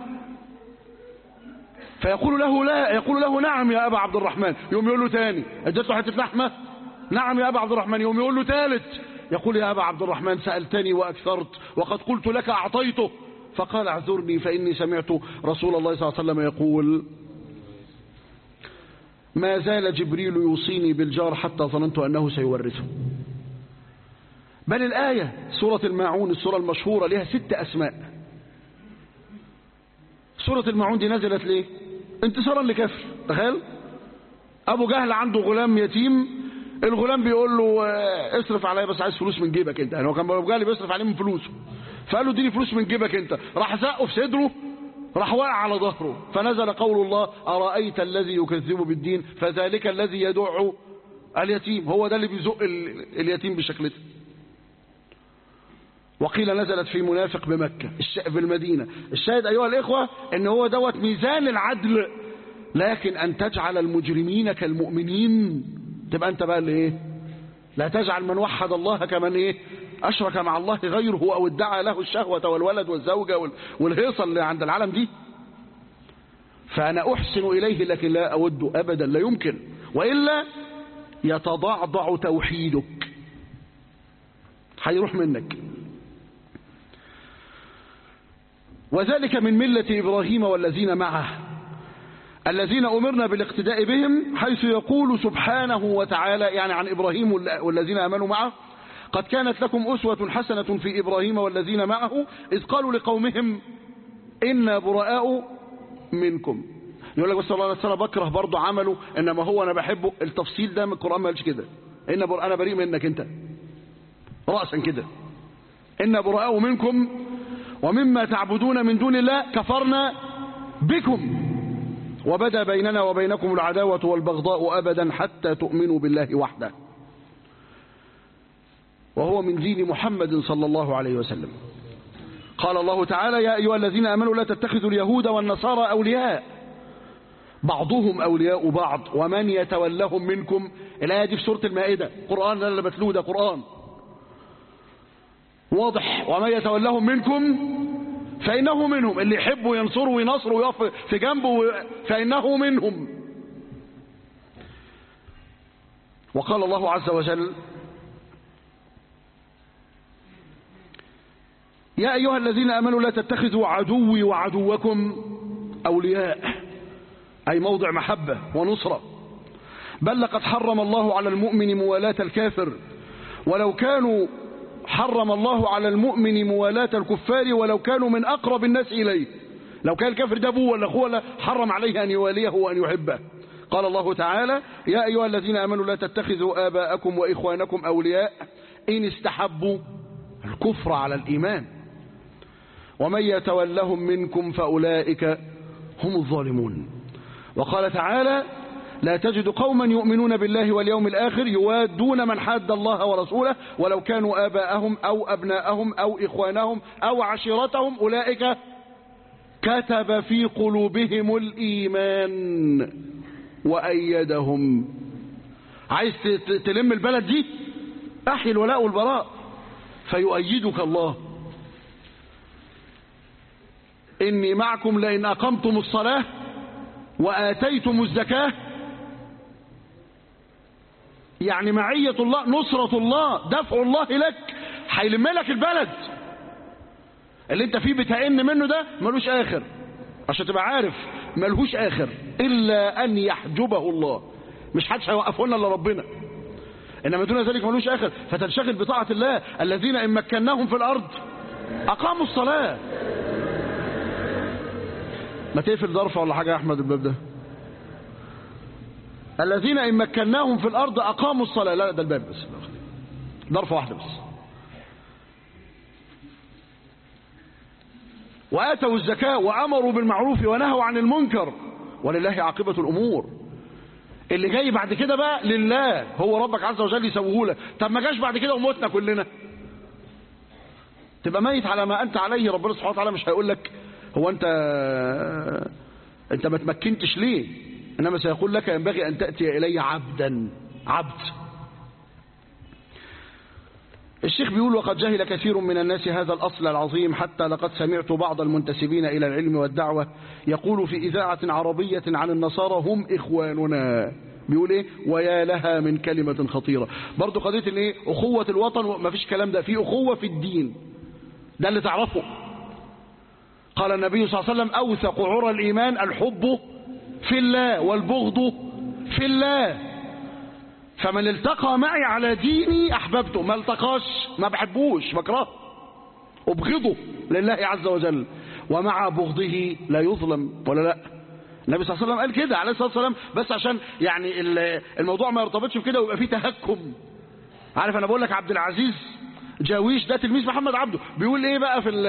فيقول له لا يقول له نعم يا ابا عبد الرحمن يوم يقول له تاني اديت له حته لحمه نعم يا ابا عبد الرحمن يوم يقول له ثالث يقول يا ابا عبد الرحمن سالتني واكثرت وقد قلت لك اعطيته فقال اعذرني فاني سمعت رسول الله صلى الله عليه وسلم يقول ما زال جبريل يوصيني بالجار حتى ظننت أنه سيورثه بل الآية سورة الماعون السورة المشهورة لها ست أسماء سورة الماعون دي نزلت ليه انتصارا لكفر تخيل أبو جهل عنده غلام يتيم الغلام بيقول له اصرف عليا بس عايز فلوس من جيبك انت يعني هو كان ابو جهل بيصرف عليه من فلوسه فقال له اديني فلوس من جيبك انت راح زقه في صدره راح واقع على ظهره فنزل قول الله أرأيت الذي يكذب بالدين فذلك الذي يدع اليتيم هو ده اللي بيزق اليتيم بشكلته وقيل نزلت في منافق بمكة في المدينة الشاهد أيها الإخوة ان هو دوت ميزان العدل لكن أن تجعل المجرمين كالمؤمنين تبقى أنت بقى اللي إيه لا تجعل من وحد الله كمن إيه أشرك مع الله غيره أو ادعى له الشهوة والولد والزوجة والهيصة اللي عند العالم دي فأنا أحسن إليه لكن لا أود أبدا لا يمكن وإلا يتضعضع توحيدك هيروح منك وذلك من ملة إبراهيم والذين معه الذين أمرنا بالاقتداء بهم حيث يقول سبحانه وتعالى يعني عن إبراهيم والذين آمنوا معه قد كانت لكم أسوة حسنة في إبراهيم والذين معه إذ قالوا لقومهم إنا براء منكم يقول لك بس الله أنا بكره برضه عمله إنما هو أنا بحبه التفصيل ده من القرآن ما قالش كده إن بر... أنا بريء منك أنت رأسا كده إن براء منكم ومما تعبدون من دون الله كفرنا بكم وبدا بيننا وبينكم العداوة والبغضاء أبدا حتى تؤمنوا بالله وحده وهو من دين محمد صلى الله عليه وسلم قال الله تعالى يا أيها الذين آمنوا لا تتخذوا اليهود والنصارى أولياء بعضهم أولياء بعض ومن يتولهم منكم الآية دي في سورة المائدة قرآن لا اللي بتلوه ده قرآن واضح ومن يتولهم منكم فإنه منهم اللي يحبوا ينصروا وينصروا ويقف في جنبه فإنه منهم وقال الله عز وجل يا أيها الذين آمنوا لا تتخذوا عدوي وعدوكم أولياء أي موضع محبة ونصرة بل لقد حرم الله على المؤمن موالاة الكافر ولو كانوا حرم الله على المؤمن موالاة الكفار ولو كانوا من أقرب الناس إليه لو كان الكافر ده أبوه ولا أخوه ولا حرم عليه أن يواليه وأن يحبه قال الله تعالى يا أيها الذين آمنوا لا تتخذوا آباءكم وإخوانكم أولياء إن استحبوا الكفر على الإيمان ومن يتولهم منكم فأولئك هم الظالمون وقال تعالى لا تجد قوما يؤمنون بالله واليوم الآخر يوادون من حاد الله ورسوله ولو كانوا آباءهم أو أبناءهم أو إخوانهم أو عشيرتهم أولئك كتب في قلوبهم الإيمان وأيدهم عايز تلم البلد دي أحي الولاء والبراء فيؤيدك الله إني معكم لئن أقمتم الصلاة وآتيتم الزكاة يعني معية الله نصرة الله دفع الله لك هيلم لك البلد اللي انت فيه بتأن منه ده ملوش آخر عشان تبقى عارف ملهوش آخر إلا أن يحجبه الله مش حدش هيوقفه لنا إلا ربنا إنما دون ذلك ملوش آخر فتنشغل بطاعة الله الذين إن مكناهم في الأرض أقاموا الصلاة ما تقفل ظرف ولا حاجة يا أحمد الباب ده الذين إن مكناهم في الأرض أقاموا الصلاة لا ده الباب بس ظرفة واحدة بس وآتوا الزكاة وأمروا بالمعروف ونهوا عن المنكر ولله عاقبة الأمور اللي جاي بعد كده بقى لله هو ربك عز وجل يسويه لك طب ما جاش بعد كده وموتنا كلنا تبقى ميت على ما أنت عليه ربنا سبحانه وتعالى مش هيقول لك هو أنت أنت ما تمكنتش ليه إنما سيقول لك ينبغي أن تأتي إلي عبدا عبد الشيخ بيقول وقد جهل كثير من الناس هذا الأصل العظيم حتى لقد سمعت بعض المنتسبين إلى العلم والدعوة يقول في إذاعة عربية عن النصارى هم إخواننا بيقول إيه ويا لها من كلمة خطيرة برضو قضية الإيه أخوة الوطن ما فيش كلام ده في أخوة في الدين ده اللي تعرفه قال النبي صلى الله عليه وسلم أوثق عرى الإيمان الحب في الله والبغض في الله فمن التقى معي على ديني أحببته ما التقاش ما بحبوش بكرهه أبغضه لله عز وجل ومع بغضه لا يظلم ولا لا النبي صلى الله عليه وسلم قال كده عليه الصلاة والسلام بس عشان يعني الموضوع ما يرتبطش بكده ويبقى فيه تهكم عارف أنا بقول لك عبد العزيز جاويش ده تلميذ محمد عبده بيقول ايه بقى في ال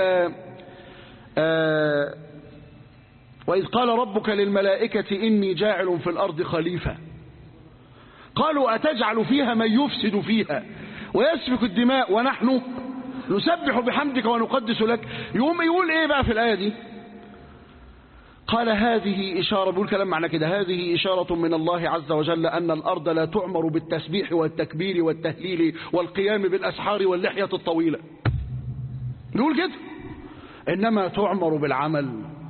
آه وإذ قال ربك للملائكة إني جاعل في الأرض خليفة قالوا أتجعل فيها من يفسد فيها ويسفك الدماء ونحن نسبح بحمدك ونقدس لك يقوم يقول ايه بقى في الآية دي قال هذه إشارة بيقول كلام معنى كده هذه إشارة من الله عز وجل أن الأرض لا تعمر بالتسبيح والتكبير والتهليل والقيام بالأسحار واللحية الطويلة نقول كده إنما تعمر بالعمل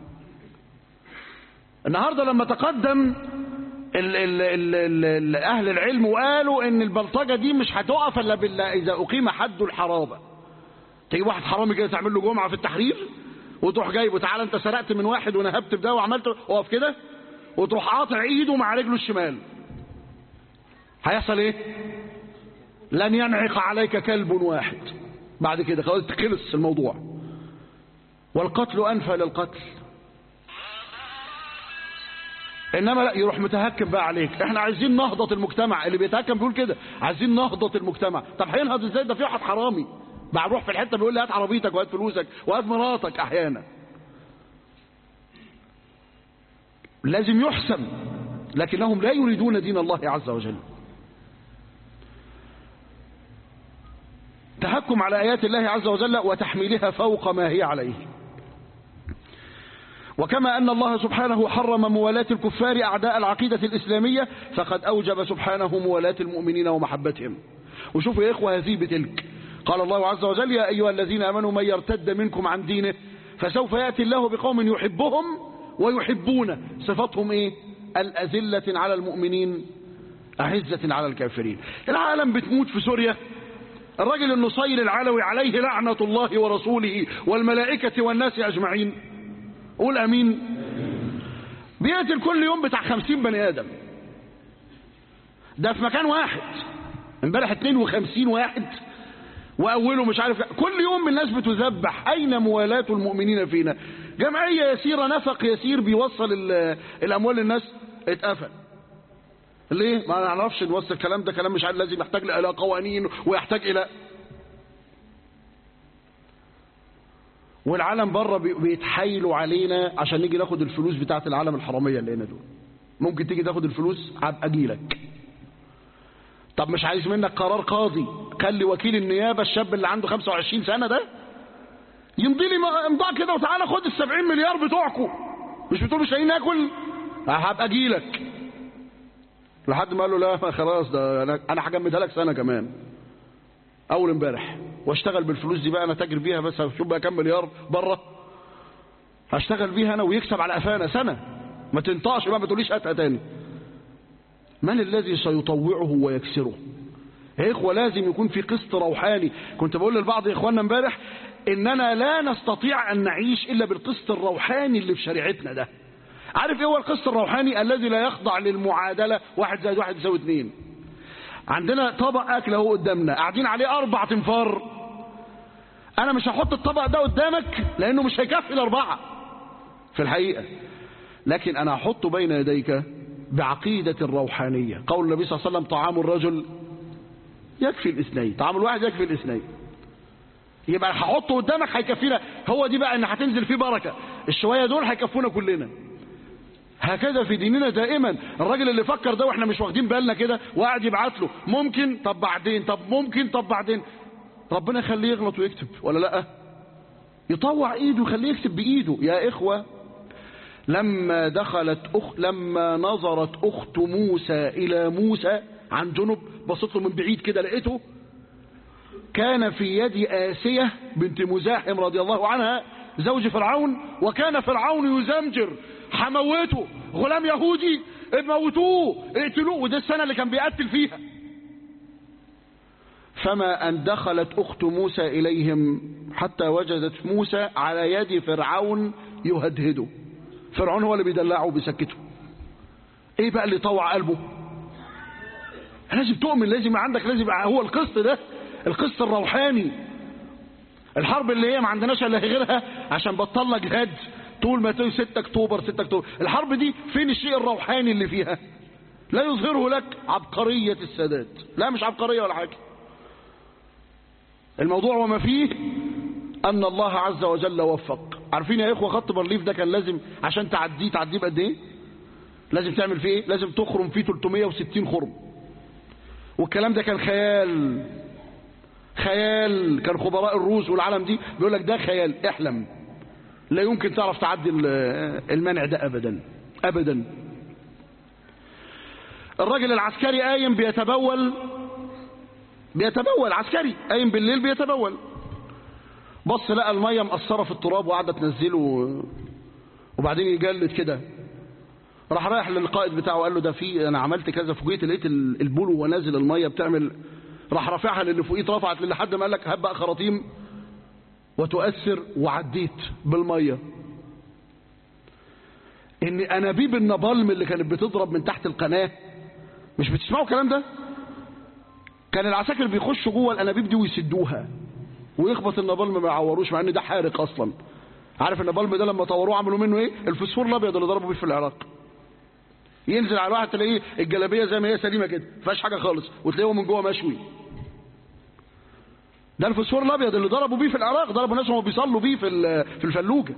النهاردة لما تقدم ال ال ال ال ال أهل العلم وقالوا إن البلطجة دي مش هتقف إلا بالله إذا أقيم حد الحرابة تيجي واحد حرامي كده تعمل له جمعة في التحرير وتروح جايبه تعالى أنت سرقت من واحد ونهبت بده وعملت اقف كده وتروح قاطع إيده مع رجله الشمال هيحصل إيه؟ لن ينعق عليك كلب واحد بعد كده خلاص خلص الموضوع والقتل أنفى للقتل انما لا يروح متهكم بقى عليك احنا عايزين نهضة المجتمع اللي بيتهكم بيقول كده عايزين نهضة المجتمع طب هينهض ازاي ده في واحد حرامي بقى نروح في الحته بيقول لي هات عربيتك وهات فلوسك وهات مراتك احيانا لازم يحسم لكنهم لا يريدون دين الله عز وجل تهكم على آيات الله عز وجل وتحميلها فوق ما هي عليه وكما أن الله سبحانه حرم موالاة الكفار أعداء العقيدة الإسلامية فقد أوجب سبحانه موالاة المؤمنين ومحبتهم وشوفوا يا إخوة هذه بتلك قال الله عز وجل يا أيها الذين آمنوا من يرتد منكم عن دينه فسوف يأتي الله بقوم يحبهم ويحبون صفتهم إيه الأذلة على المؤمنين أعزة على الكافرين العالم بتموت في سوريا الرجل النصير العلوي عليه لعنة الله ورسوله والملائكة والناس أجمعين قول أمين بيقتل كل يوم بتاع خمسين بني آدم ده في مكان واحد امبارح 52 واحد وأوله مش عارف كل يوم الناس بتذبح أين موالاة المؤمنين فينا جمعية يسيرة نفق يسير بيوصل الأموال للناس اتقفل ليه ما نعرفش نوصل الكلام ده كلام مش عارف لازم يحتاج الى قوانين ويحتاج الى والعالم بره بيتحايلوا علينا عشان نيجي ناخد الفلوس بتاعت العالم الحراميه اللي هنا دول ممكن تيجي تاخد الفلوس هبقى اجيلك طب مش عايز منك قرار قاضي خلي وكيل النيابه الشاب اللي عنده 25 سنه ده يمضي لي امضاء كده وتعالى خد ال 70 مليار بتوعكم مش بتقول مش لاقيين ناكل هبقى اجيلك لحد ما قال له لا خلاص ده انا انا هجمدها لك سنه كمان اول امبارح واشتغل بالفلوس دي بقى انا تاجر بيها بس شوف بقى كام مليار بره هشتغل بيها انا ويكسب على قفانا سنه ما تنطقش بقى ما تقوليش هاتها تاني من الذي سيطوعه ويكسره يا اخوه لازم يكون في قسط روحاني كنت بقول للبعض يا اخواننا امبارح اننا لا نستطيع ان نعيش الا بالقسط الروحاني اللي في شريعتنا ده عارف ايه هو القسط الروحاني الذي لا يخضع للمعادلة واحد زائد واحد يساوي اتنين عندنا طبق اكل اهو قدامنا قاعدين عليه اربع تنفار انا مش هحط الطبق ده قدامك لانه مش هيكفي الاربعة في الحقيقة لكن انا هحطه بين يديك بعقيدة الروحانية قول النبي صلى الله عليه وسلم طعام الرجل يكفي الاثنين طعام الواحد يكفي الاثنين يبقى هحطه قدامك هيكفينا هو دي بقى ان هتنزل فيه بركة الشوية دول هيكفونا كلنا هكذا في ديننا دائما الراجل اللي فكر ده واحنا مش واخدين بالنا كده وقاعد يبعت له ممكن طب بعدين طب ممكن طب بعدين ربنا يخليه يغلط ويكتب ولا لا يطوع ايده يخليه يكتب بايده يا اخوه لما دخلت أخ لما نظرت اخت موسى الى موسى عن جنب بصت له من بعيد كده لقيته كان في يد آسية بنت مزاحم رضي الله عنها زوج فرعون وكان فرعون يزمجر حموته غلام يهودي موتوه اقتلوه وده السنة اللي كان بيقتل فيها فما أن دخلت أخت موسى إليهم حتى وجدت موسى على يد فرعون يهدهده فرعون هو اللي بيدلعه وبيسكته ايه بقى اللي طوع قلبه لازم تؤمن لازم عندك لازم هو القسط ده القسط الروحاني الحرب اللي هي ما عندناش الا غيرها عشان بطلنا جهاد طول ما تقول 6 اكتوبر 6 اكتوبر الحرب دي فين الشيء الروحاني اللي فيها لا يظهره لك عبقرية السادات لا مش عبقرية ولا حاجة الموضوع وما فيه أن الله عز وجل وفق عارفين يا إخوة خط بارليف ده كان لازم عشان تعديه تعديه بقد إيه لازم تعمل فيه إيه لازم تخرم فيه 360 خرم والكلام ده كان خيال خيال كان خبراء الروس والعالم دي بيقول لك ده خيال احلم لا يمكن تعرف تعدي المنع ده ابدا ابدا الراجل العسكري قايم بيتبول بيتبول عسكري قايم بالليل بيتبول بص لقى الميه مقصره في التراب وقاعده تنزله وبعدين يجلد كده راح رايح للقائد بتاعه وقال له ده في انا عملت كذا فوجئت لقيت البول وهو نازل الميه بتعمل راح رافعها للي فوقيه اترفعت لحد ما قال لك هات بقى خراطيم وتؤثر وعديت بالميه ان انابيب النبالم اللي كانت بتضرب من تحت القناه مش بتسمعوا الكلام ده كان العساكر بيخشوا جوه الانابيب دي ويسدوها ويخبط النابلم ما يعوروش مع ان ده حارق اصلا عارف النابلم ده لما طوروه عملوا منه ايه الفسفور الابيض اللي ضربوا بيه في العراق ينزل على الواحد تلاقيه الجلابيه زي ما هي سليمه كده ما فيهاش حاجه خالص وتلاقيه من جوه مشوي ده الفسفور الابيض اللي ضربوا بيه في العراق ضربوا ناس وهم بيصلوا بيه في في الفلوجه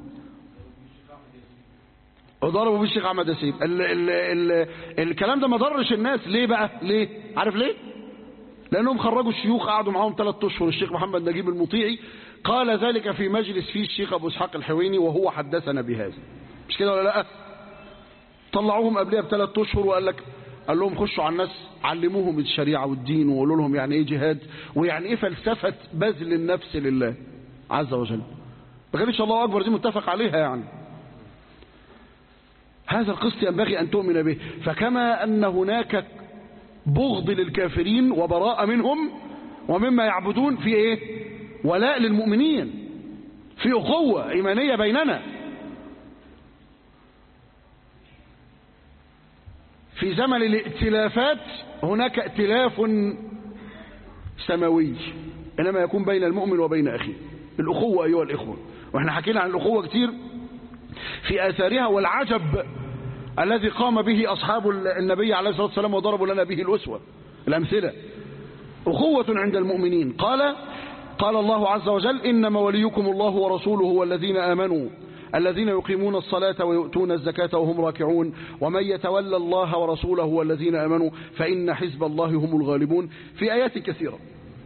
وضربوا بيه الشيخ احمد ياسين ال ال ال الكلام ده ما ضرش الناس ليه بقى ليه عارف ليه لانهم خرجوا الشيوخ قعدوا معاهم ثلاث اشهر الشيخ محمد نجيب المطيعي قال ذلك في مجلس فيه الشيخ ابو اسحاق الحويني وهو حدثنا بهذا مش كده ولا لا طلعوهم قبلها بثلاث اشهر وقال لك قال لهم خشوا على الناس علموهم الشريعه والدين وقولوا لهم يعني ايه جهاد ويعني ايه فلسفه بذل النفس لله عز وجل ما كانش الله اكبر دي متفق عليها يعني هذا القسط ينبغي أن تؤمن به فكما أن هناك بغض للكافرين وبراءة منهم ومما يعبدون في إيه ولاء للمؤمنين في أخوة إيمانية بيننا في زمن الائتلافات هناك ائتلاف سماوي إنما يكون بين المؤمن وبين أخيه الأخوة أيها الإخوة وإحنا حكينا عن الأخوة كتير في آثارها والعجب الذي قام به أصحاب النبي عليه الصلاة والسلام وضربوا لنا به الأسوة الأمثلة أخوة عند المؤمنين قال قال الله عز وجل إنما وليكم الله ورسوله والذين آمنوا الذين يقيمون الصلاة ويؤتون الزكاة وهم راكعون ومن يتولى الله ورسوله والذين آمنوا فإن حزب الله هم الغالبون في آيات كثيرة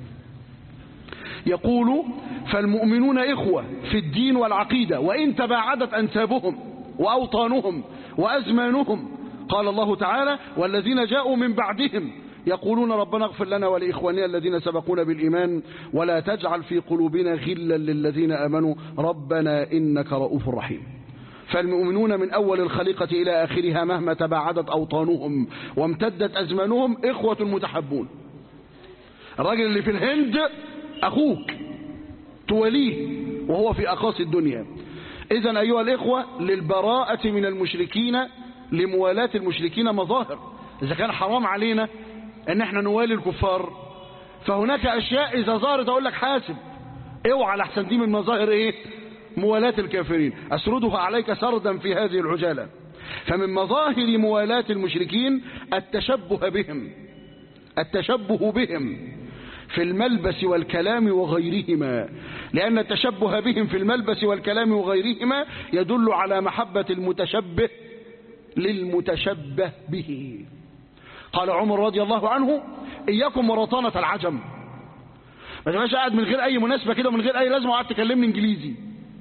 يقول فالمؤمنون إخوة في الدين والعقيدة وإن تباعدت أنسابهم وأوطانهم وأزمانهم قال الله تعالى والذين جاءوا من بعدهم يقولون ربنا اغفر لنا ولإخواننا الذين سبقونا بالإيمان ولا تجعل في قلوبنا غلا للذين آمنوا ربنا إنك رؤوف رحيم فالمؤمنون من أول الخليقة إلى آخرها مهما تباعدت أوطانهم وامتدت أزمانهم إخوة متحبون الراجل اللي في الهند أخوك توليه وهو في أقاصي الدنيا إذا أيها الإخوة للبراءة من المشركين لموالاة المشركين مظاهر إذا كان حرام علينا أن احنا نوالي الكفار فهناك أشياء إذا ظهرت أقول لك حاسب اوعى لحسن دي من مظاهر إيه موالاة الكافرين أسردها عليك سردا في هذه العجالة فمن مظاهر موالاة المشركين التشبه بهم التشبه بهم في الملبس والكلام وغيرهما لأن التشبه بهم في الملبس والكلام وغيرهما يدل على محبة المتشبه للمتشبه به قال عمر رضي الله عنه إياكم ورطانة العجم ما تبقاش قاعد من غير أي مناسبة كده ومن غير أي لازمة وقعدت تكلمني إنجليزي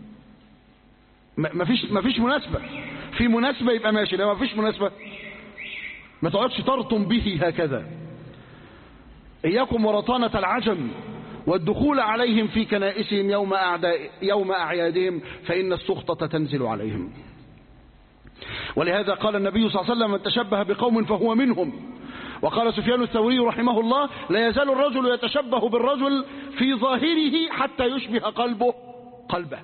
ما فيش ما فيش مناسبة في مناسبة يبقى ماشي لو ما فيش مناسبة ما تقعدش ترطم به هكذا إياكم ورطانة العجم والدخول عليهم في كنائسهم يوم, أعداء يوم أعيادهم فإن السخطة تنزل عليهم ولهذا قال النبي صلى الله عليه وسلم من تشبه بقوم فهو منهم وقال سفيان الثوري رحمه الله لا يزال الرجل يتشبه بالرجل في ظاهره حتى يشبه قلبه قلبه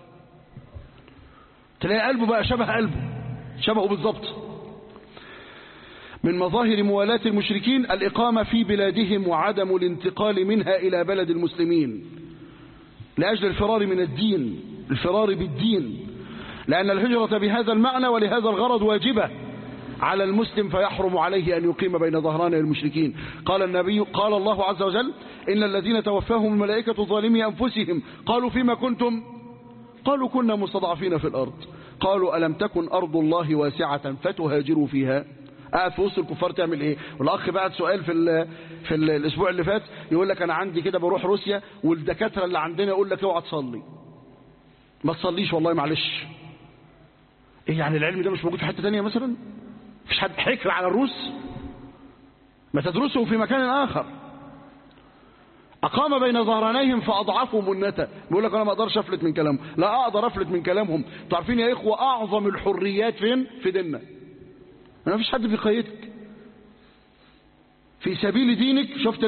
تلاقي قلبه بقى شبه قلبه شبهه بالضبط من مظاهر موالاة المشركين الإقامة في بلادهم وعدم الانتقال منها إلى بلد المسلمين لأجل الفرار من الدين الفرار بالدين لأن الهجرة بهذا المعنى ولهذا الغرض واجبة على المسلم فيحرم عليه أن يقيم بين ظهران المشركين قال النبي قال الله عز وجل إن الذين توفاهم الملائكة ظالمي أنفسهم قالوا فيما كنتم قالوا كنا مستضعفين في الأرض قالوا ألم تكن أرض الله واسعة فتهاجروا فيها قاعد في وسط الكفار تعمل ايه والاخ بعت سؤال في ال في ال الاسبوع اللي فات يقول لك انا عندي كده بروح روسيا والدكاتره اللي عندنا يقول لك اوعى تصلي ما تصليش والله معلش ايه يعني العلم ده مش موجود في حته ثانيه مثلا مفيش حد حكر على الروس ما تدرسه في مكان اخر أقام بين ظهرانيهم فأضعفوا منته بيقول لك أنا ما أقدرش أفلت من كلامهم لا أقدر أفلت من كلامهم تعرفين يا إخوة أعظم الحريات فين في ديننا ما فيش حد بيقيدك في سبيل دينك شفت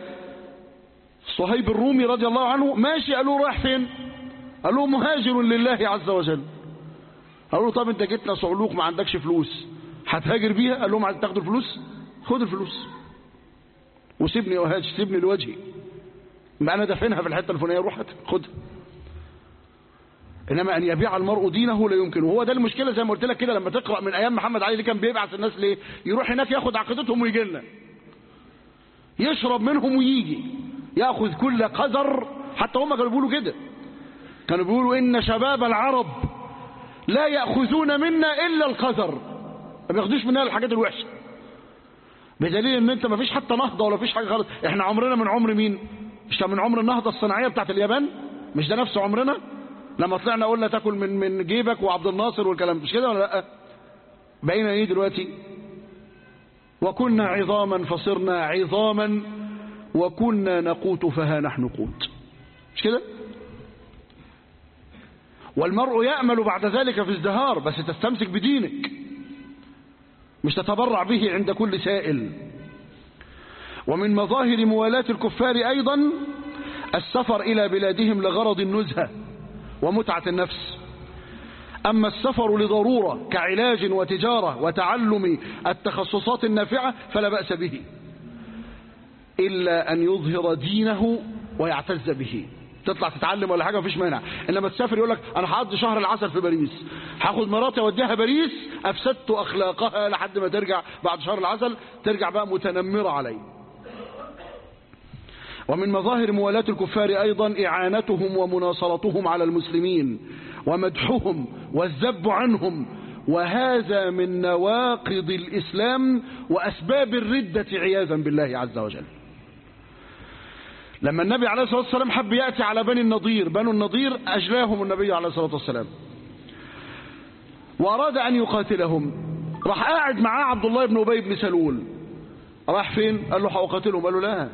صهيب الرومي رضي الله عنه ماشي قالوا رايح فين قال له مهاجر لله عز وجل قالوا له طب انت جيت لنا صعلوك ما عندكش فلوس هتهاجر بيها قال لهم عايز تاخدوا الفلوس خد الفلوس وسيبني وهاج سيبني لوجهي ما انا دافنها في الحته الفلانيه روح خدها انما ان يبيع المرء دينه لا يمكن وهو ده المشكله زي ما قلت لك كده لما تقرا من ايام محمد علي اللي كان بيبعث الناس ليه يروح هناك ياخد عقيدتهم ويجي لنا يشرب منهم ويجي ياخذ كل قذر حتى هم كانوا بيقولوا كده كانوا بيقولوا ان شباب العرب لا ياخذون منا الا القذر ما بياخدوش مننا الحاجات الوحشه بدليل ان انت ما فيش حتى نهضه ولا فيش حاجه خالص احنا عمرنا من عمر مين مش من عمر النهضه الصناعيه بتاعت اليابان مش ده نفس عمرنا لما طلعنا قلنا تاكل من من جيبك وعبد الناصر والكلام مش كده ولا لا بقينا ايه دلوقتي وكنا عظاما فصرنا عظاما وكنا نقوت فها نحن قوت مش كده والمرء يأمل بعد ذلك في ازدهار بس تستمسك بدينك مش تتبرع به عند كل سائل ومن مظاهر موالاة الكفار أيضا السفر إلى بلادهم لغرض النزهة ومتعة النفس أما السفر لضرورة كعلاج وتجارة وتعلم التخصصات النافعة فلا بأس به إلا أن يظهر دينه ويعتز به تطلع تتعلم ولا حاجة مفيش مانع إنما تسافر يقول لك أنا هقضي شهر العسل في باريس هاخد مراتي أوديها باريس أفسدت أخلاقها لحد ما ترجع بعد شهر العسل ترجع بقى متنمرة عليه ومن مظاهر موالاة الكفار أيضا إعانتهم ومناصرتهم على المسلمين ومدحهم والذب عنهم وهذا من نواقض الإسلام وأسباب الردة عياذا بالله عز وجل لما النبي عليه الصلاة والسلام حب يأتي على بني النضير بنو النضير أجلاهم النبي عليه الصلاة والسلام وأراد أن يقاتلهم راح قاعد معاه عبد الله بن أبي بن سلول راح فين قال له هقاتلهم قال له لا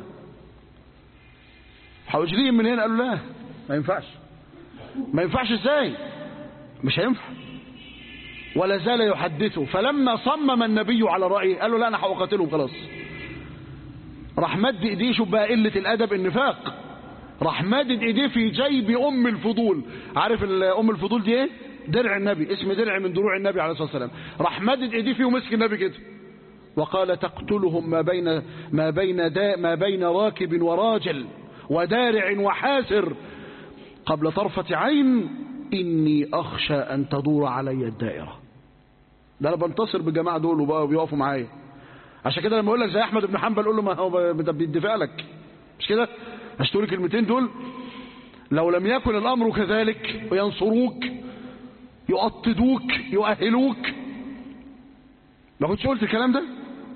هأجريهم من هنا قال له لا ما ينفعش ما ينفعش ازاي مش هينفع ولا زال يحدثه فلما صمم النبي على رأيه قال له لا انا هقاتلهم خلاص راح مد ايديه شوف بقى قله الادب النفاق راح مادد ايديه في جيب ام الفضول عارف ام الفضول دي ايه درع النبي اسم درع من دروع النبي عليه الصلاه والسلام راح مادد ايديه فيه ومسك النبي كده وقال تقتلهم ما بين ما بين دا ما بين راكب وراجل ودارع وحاسر قبل طرفة عين إني أخشى أن تدور علي الدائرة ده أنا بنتصر بالجماعة دول وبقى بيقفوا معايا عشان كده لما أقول لك زي أحمد بن حنبل قول له ما هو بيدفع لك مش كده أشتري الكلمتين دول لو لم يكن الأمر كذلك وينصروك يؤطدوك يؤهلوك ما كنتش قلت الكلام ده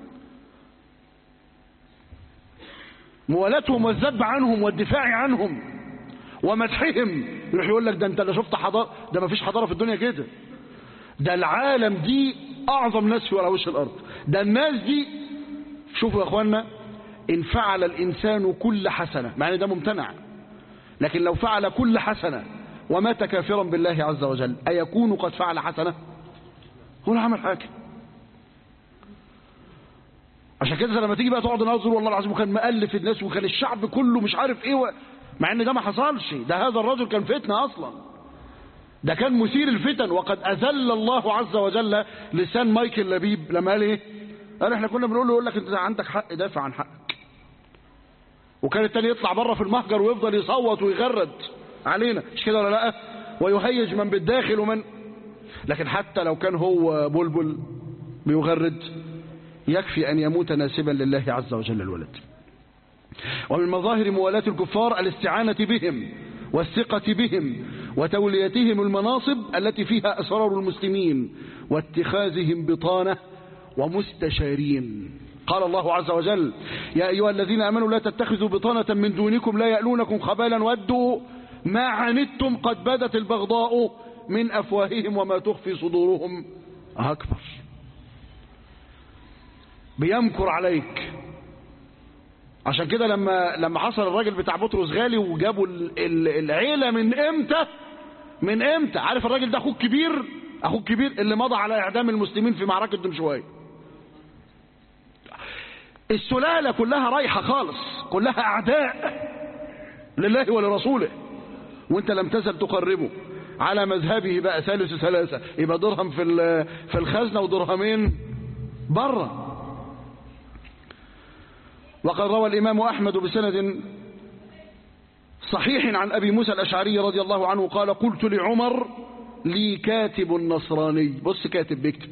موالاتهم والذب عنهم والدفاع عنهم ومدحهم يروح يقول لك ده انت لا شفت حضاره ده ما فيش حضاره في الدنيا كده ده العالم دي اعظم ناس في على وش الارض ده الناس دي شوفوا يا اخوانا ان فعل الانسان كل حسنه مع ان ده ممتنع لكن لو فعل كل حسنه ومات كافرا بالله عز وجل ايكون قد فعل حسنه هو عمل حاجه عشان كده لما تيجي بقى تقعد ننظر والله العظيم وكان مؤلف الناس وكان الشعب كله مش عارف ايه و... مع ان ده ما حصلش ده هذا الرجل كان فتنه اصلا ده كان مثير الفتن وقد اذل الله عز وجل لسان مايكل لبيب لما قال ايه قال احنا كنا بنقول له يقول لك انت عندك حق دافع عن حقك وكان التاني يطلع بره في المهجر ويفضل يصوت ويغرد علينا مش كده ولا لا ويهيج من بالداخل ومن لكن حتى لو كان هو بلبل بيغرد يكفي أن يموت ناسبا لله عز وجل الولد ومن مظاهر موالاة الكفار الاستعانة بهم والثقة بهم وتوليتهم المناصب التي فيها أسرار المسلمين واتخاذهم بطانة ومستشارين قال الله عز وجل يا أيها الذين أمنوا لا تتخذوا بطانة من دونكم لا يألونكم خبالا ودوا ما عنتم قد بدت البغضاء من أفواههم وما تخفي صدورهم أكبر بيمكر عليك عشان كده لما لما حصل الراجل بتاع بطرس غالي وجابوا العيله من امتى من امتى عارف الراجل ده اخوك كبير اخوك كبير اللي مضى على اعدام المسلمين في معركه دمشواي السلاله كلها رايحه خالص كلها اعداء لله ولرسوله وانت لم تزل تقربه على مذهبه بقى ثالث ثلاثه يبقى درهم في في الخزنه ودرهمين بره وقد روى الإمام أحمد بسند صحيح عن أبي موسى الأشعري رضي الله عنه قال قلت لعمر لي كاتب نصراني بص كاتب بيكتب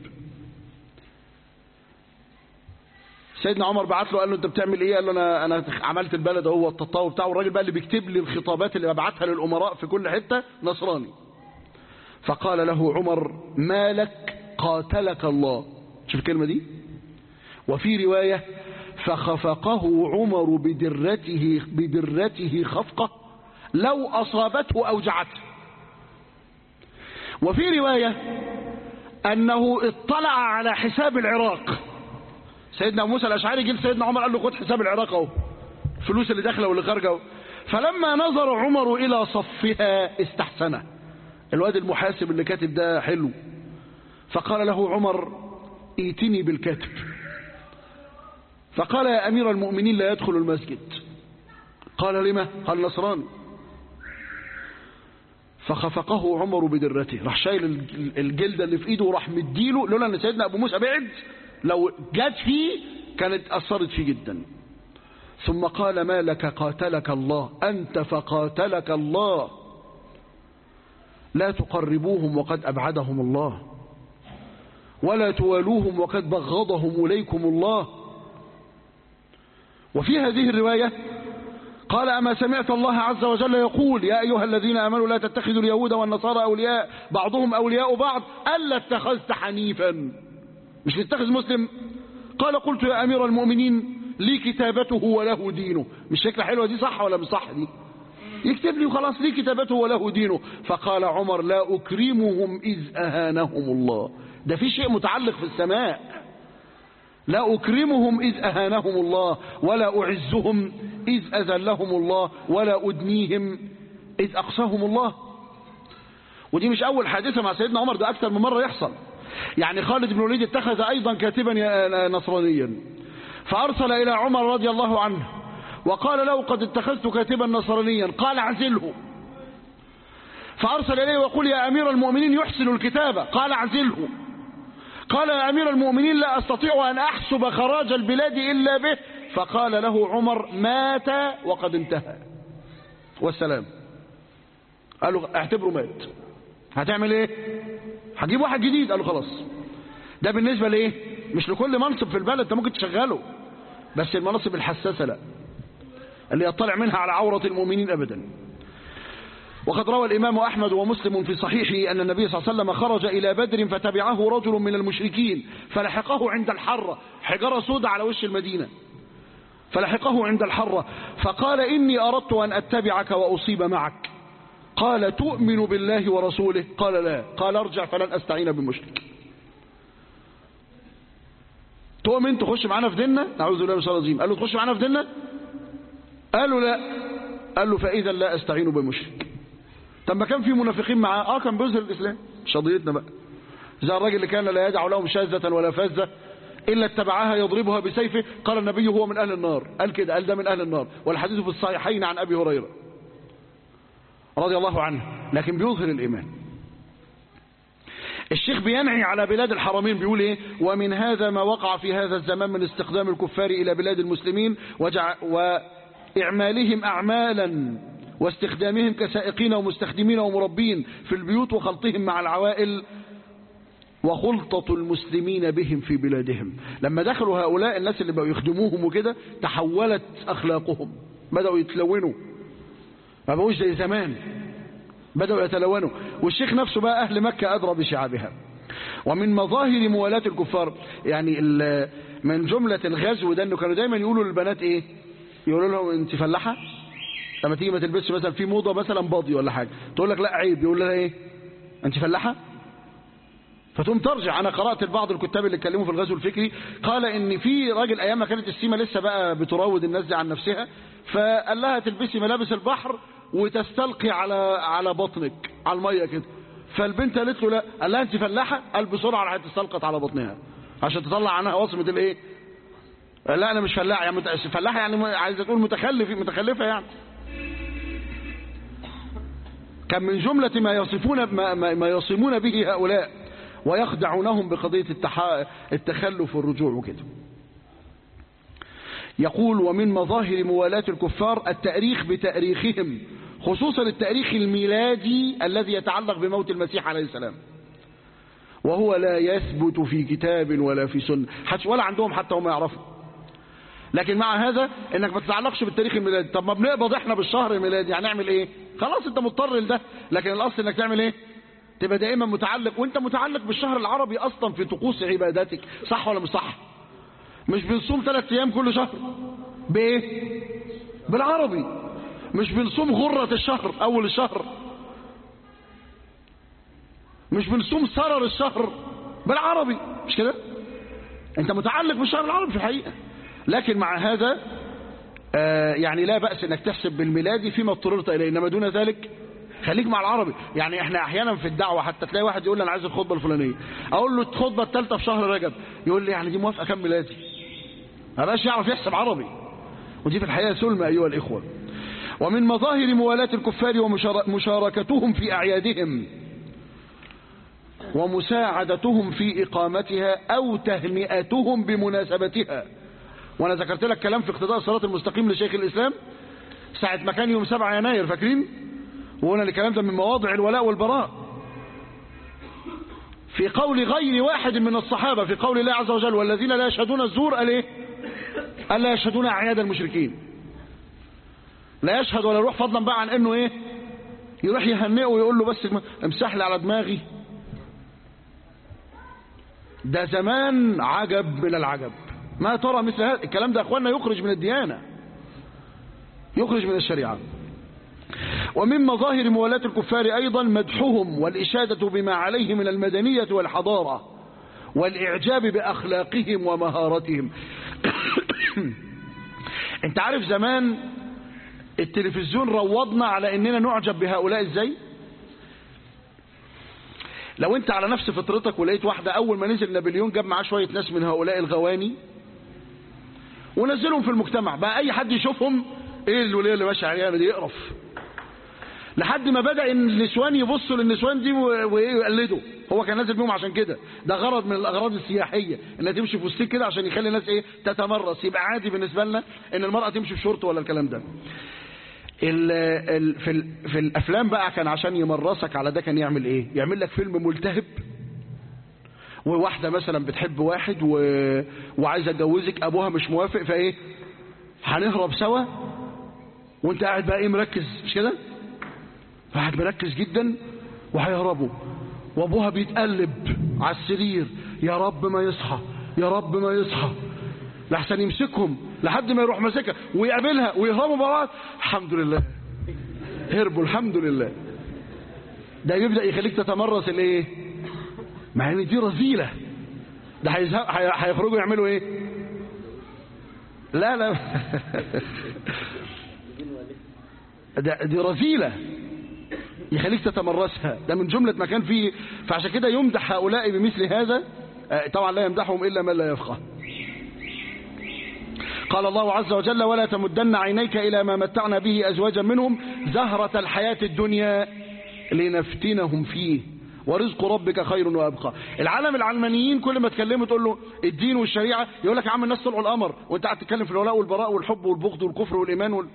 سيدنا عمر بعت له قال له انت بتعمل ايه قال له انا انا عملت البلد اهو التطاوي بتاعه الراجل بقى اللي بيكتب لي الخطابات اللي ببعتها للامراء في كل حته نصراني فقال له عمر ما لك قاتلك الله شوف الكلمه دي وفي روايه فخفقه عمر بدرته بدرته خفقه لو اصابته اوجعته وفي روايه انه اطلع على حساب العراق سيدنا موسى الاشعري جه سيدنا عمر قال له خد حساب العراق اهو الفلوس اللي داخله واللي خارجه اهو فلما نظر عمر الى صفها استحسنه الواد المحاسب اللي كاتب ده حلو فقال له عمر ائتني بالكاتب فقال يا امير المؤمنين لا يدخل المسجد قال لما قال نصراني فخفقه عمر بدرته راح شايل الجلدة اللي في ايده وراح مديله لولا ان سيدنا ابو موسى بعد لو جت فيه كانت اثرت فيه جدا ثم قال ما لك قاتلك الله انت فقاتلك الله لا تقربوهم وقد ابعدهم الله ولا توالوهم وقد بغضهم اليكم الله وفي هذه الروايه قال أما سمعت الله عز وجل يقول يا أيها الذين آمنوا لا تتخذوا اليهود والنصارى أولياء بعضهم أولياء بعض ألا اتخذت حنيفا مش تتخذ مسلم قال قلت يا أمير المؤمنين لي كتابته وله دينه مش شكلة حلوة دي صح ولا مش صح دي يكتب لي وخلاص لي كتابته وله دينه فقال عمر لا أكرمهم إذ أهانهم الله ده في شيء متعلق في السماء لا أكرمهم إذ أهانهم الله ولا أعزهم إذ أذلهم الله ولا أدنيهم إذ أقساهم الله ودي مش أول حادثة مع سيدنا عمر ده أكثر من مرة يحصل يعني خالد بن الوليد اتخذ أيضا كاتبا نصرانيا فأرسل إلى عمر رضي الله عنه وقال له قد اتخذت كاتبا نصرانيا قال اعزله فأرسل إليه وقال يا أمير المؤمنين يحسن الكتابة قال اعزله قال يا أمير المؤمنين لا أستطيع أن أحسب خراج البلاد إلا به فقال له عمر مات وقد انتهى والسلام قال له اعتبره مات هتعمل ايه هجيب واحد جديد قال له خلاص ده بالنسبة لايه مش لكل منصب في البلد انت ممكن تشغله بس المناصب الحساسة لا اللي يطلع منها على عورة المؤمنين أبدا وقد روى الإمام أحمد ومسلم في صحيحه أن النبي صلى الله عليه وسلم خرج إلى بدر فتبعه رجل من المشركين فلحقه عند الحرة حجرة سودة على وش المدينة فلحقه عند الحرة فقال إني أردت أن أتبعك وأصيب معك قال تؤمن بالله ورسوله قال لا قال ارجع فلن أستعين بمشرك تؤمن تخش معانا في ديننا نعوذ بالله من الشيطان الرجيم قال له تخش معانا في ديننا قالوا لا قال له فإذا لا أستعين بمشرك طب ما كان في منافقين معاه اه كان بيظهر الاسلام مش قضيتنا بقى زي الراجل اللي كان لا يدع لهم شاذة ولا فزة الا اتبعها يضربها بسيفه قال النبي هو من اهل النار قال كده قال ده من اهل النار والحديث في الصحيحين عن ابي هريره رضي الله عنه لكن بيظهر الايمان الشيخ بينعي على بلاد الحرمين بيقول ايه ومن هذا ما وقع في هذا الزمان من استخدام الكفار الى بلاد المسلمين وجع واعمالهم اعمالا واستخدامهم كسائقين ومستخدمين ومربين في البيوت وخلطهم مع العوائل وخلطة المسلمين بهم في بلادهم لما دخلوا هؤلاء الناس اللي بقوا يخدموهم وكده تحولت أخلاقهم بدأوا يتلونوا ما بقوش زي زمان بدأوا يتلونوا والشيخ نفسه بقى أهل مكة أدرى بشعابها ومن مظاهر موالاة الكفار يعني من جملة الغزو ده انه كانوا دايما يقولوا للبنات ايه يقولوا لهم انت فلاحه لما تيجي ما تلبسش مثلا في موضه مثلا باضي ولا حاجه تقول لك لا عيب يقول لها ايه انت فلاحه فتقوم ترجع انا قرات بعض الكتاب اللي اتكلموا في الغزو الفكري قال ان في راجل ايام ما كانت السيما لسه بقى بتراود الناس دي عن نفسها فقال لها تلبسي ملابس البحر وتستلقي على على بطنك على الميه كده فالبنت قالت له لا قال لها انت فلاحه قال بسرعه راحت استلقت على بطنها عشان تطلع عنها وصمه الايه لا انا مش فلاح يعني فلاحه يعني عايزه تقول متخلف متخلفه يعني كان من جملة ما يصفون ما, ما يصمون به هؤلاء ويخدعونهم بقضية التخلف والرجوع وكده يقول ومن مظاهر موالاة الكفار التأريخ بتأريخهم خصوصا التأريخ الميلادي الذي يتعلق بموت المسيح عليه السلام وهو لا يثبت في كتاب ولا في سنة ولا عندهم حتى هم يعرفوا لكن مع هذا انك ما تتعلقش بالتاريخ الميلادي طب ما بنقبض احنا بالشهر الميلادي هنعمل ايه خلاص انت مضطر لده لكن الاصل انك تعمل ايه تبقى دائما متعلق وانت متعلق بالشهر العربي اصلا في طقوس عباداتك صح ولا مش صح مش بنصوم ثلاث ايام كل شهر بايه بالعربي مش بنصوم غرة الشهر اول الشهر مش بنصوم سرر الشهر بالعربي مش كده انت متعلق بالشهر العربي في الحقيقة لكن مع هذا آه يعني لا بأس انك تحسب بالميلادي فيما اضطررت اليه انما دون ذلك خليك مع العربي يعني احنا احيانا في الدعوة حتى تلاقي واحد يقول لي انا عايز الخطبة الفلانية اقول له الخطبة الثالثة في شهر رجب يقول لي يعني دي موافقة كام ميلادي ما بقاش يعرف يحسب عربي ودي في الحقيقة سلمة ايها الاخوة ومن مظاهر موالاة الكفار ومشاركتهم في اعيادهم ومساعدتهم في اقامتها او تهنئتهم بمناسبتها وانا ذكرت لك كلام في اقتضاء الصراط المستقيم لشيخ الاسلام ساعة ما كان يوم 7 يناير فاكرين وقلنا الكلام ده من مواضع الولاء والبراء في قول غير واحد من الصحابة في قول الله عز وجل والذين لا يشهدون الزور قال ايه قال لا يشهدون اعياد المشركين لا يشهد ولا يروح فضلا بقى عن انه ايه يروح يهنئه ويقول له بس امسح لي على دماغي ده زمان عجب من العجب ما ترى مثل هذا الكلام ده اخواننا يخرج من الديانة يخرج من الشريعة ومن مظاهر موالاة الكفار أيضا مدحهم والإشادة بما عليه من المدنية والحضارة والإعجاب بأخلاقهم ومهارتهم انت عارف زمان التلفزيون روضنا على اننا نعجب بهؤلاء ازاي لو انت على نفس فطرتك ولقيت واحدة اول ما نزل نابليون جاب معاه شوية ناس من هؤلاء الغواني ونزلهم في المجتمع بقى اي حد يشوفهم ايه الوليه اللي ماشيه عريانه دي يقرف لحد ما بدا النسوان يبصوا للنسوان دي ويقلدوا هو كان نازل بيهم عشان كده ده غرض من الاغراض السياحيه انها تمشي في وسطك كده عشان يخلي الناس ايه تتمرس يبقى عادي بالنسبه لنا ان المراه تمشي في شورت ولا الكلام ده ال ال في, ال في الافلام بقى كان عشان يمرسك على ده كان يعمل ايه يعمل لك فيلم ملتهب وواحده مثلا بتحب واحد و... وعايزه اتجوزك ابوها مش موافق فايه هنهرب سوا وانت قاعد بقى ايه مركز مش كده قاعد مركز جدا وهيهربوا وابوها بيتقلب على السرير يا رب ما يصحى يا رب ما يصحى لحسن يمسكهم لحد ما يروح ماسكها ويقابلها ويهربوا مع بعض الحمد لله هربوا الحمد لله ده يبدا يخليك تتمرس الايه مع ان دي رذيله ده هيخرجوا يعملوا ايه لا لا ده دي رذيله يخليك تتمرسها ده من جملة ما كان فيه فعشان كده يمدح هؤلاء بمثل هذا طبعا لا يمدحهم إلا من لا يفقه قال الله عز وجل ولا تمدن عينيك إلى ما متعنا به أزواجا منهم زهرة الحياة الدنيا لنفتنهم فيه ورزق ربك خير وأبقى العالم العلمانيين كل ما تكلموا تقول له الدين والشريعة يقول لك يا عم الناس طلعوا القمر وانت قاعد تتكلم في الولاء والبراء والحب والبغض والكفر والإيمان وال...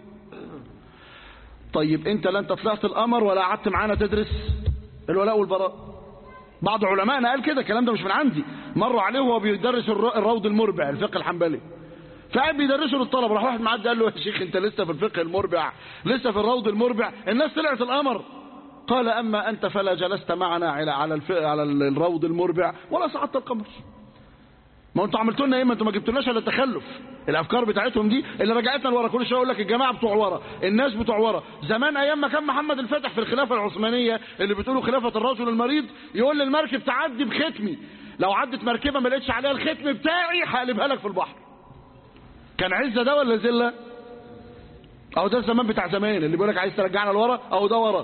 طيب انت لا انت طلعت القمر ولا قعدت معانا تدرس الولاء والبراء بعض علمائنا قال كده الكلام ده مش من عندي مروا عليه وهو بيدرس الروض المربع الفقه الحنبلي فقعد بيدرسوا للطلبه راح واحد معدي قال له يا شيخ انت لسه في الفقه المربع لسه في الروض المربع الناس طلعت القمر قال اما انت فلا جلست معنا على على على الروض المربع ولا صعدت القمر ما انتوا عملتوا لنا ايه ما انتوا ما جبتولناش الا التخلف الافكار بتاعتهم دي اللي رجعتنا لورا كل شويه يقول لك الجماعه بتوع ورا الناس بتوع ورا زمان ايام ما كان محمد الفاتح في الخلافه العثمانيه اللي بتقولوا خلافه الرجل المريض يقول للمركب تعدي بختمي لو عدت مركبه ما لقيتش عليها الختم بتاعي هقلبها لك في البحر كان عزه ده ولا ذله اهو ده الزمان بتاع زمان اللي بيقول لك عايز ترجعنا لورا اهو ده ورا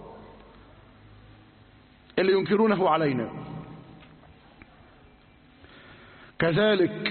اللي ينكرونه علينا كذلك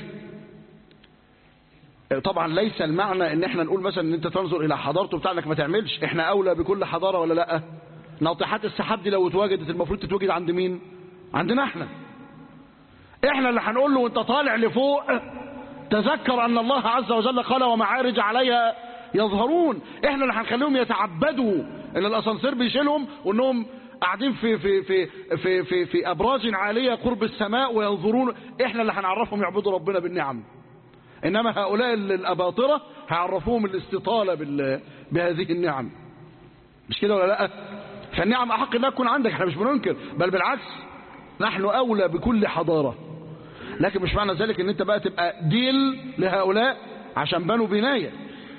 طبعا ليس المعنى ان احنا نقول مثلا ان انت تنظر الى حضارته بتاعك ما تعملش احنا اولى بكل حضارة ولا لا ناطحات السحاب دي لو اتوجدت المفروض تتوجد عند مين عندنا احنا احنا اللي هنقول له وانت طالع لفوق تذكر أن الله عز وجل قال ومعارج عليها يظهرون احنا اللي هنخليهم يتعبدوا ان الاسانسير بيشيلهم وانهم قاعدين في في في في في, في ابراج عاليه قرب السماء وينظرون احنا اللي هنعرفهم يعبدوا ربنا بالنعم انما هؤلاء الاباطره هيعرفوهم الاستطاله بال بهذه النعم مش كده ولا لا فالنعم احق انها تكون عندك احنا مش بننكر بل بالعكس نحن اولى بكل حضاره لكن مش معنى ذلك ان انت بقى تبقى ديل لهؤلاء عشان بنوا بنايه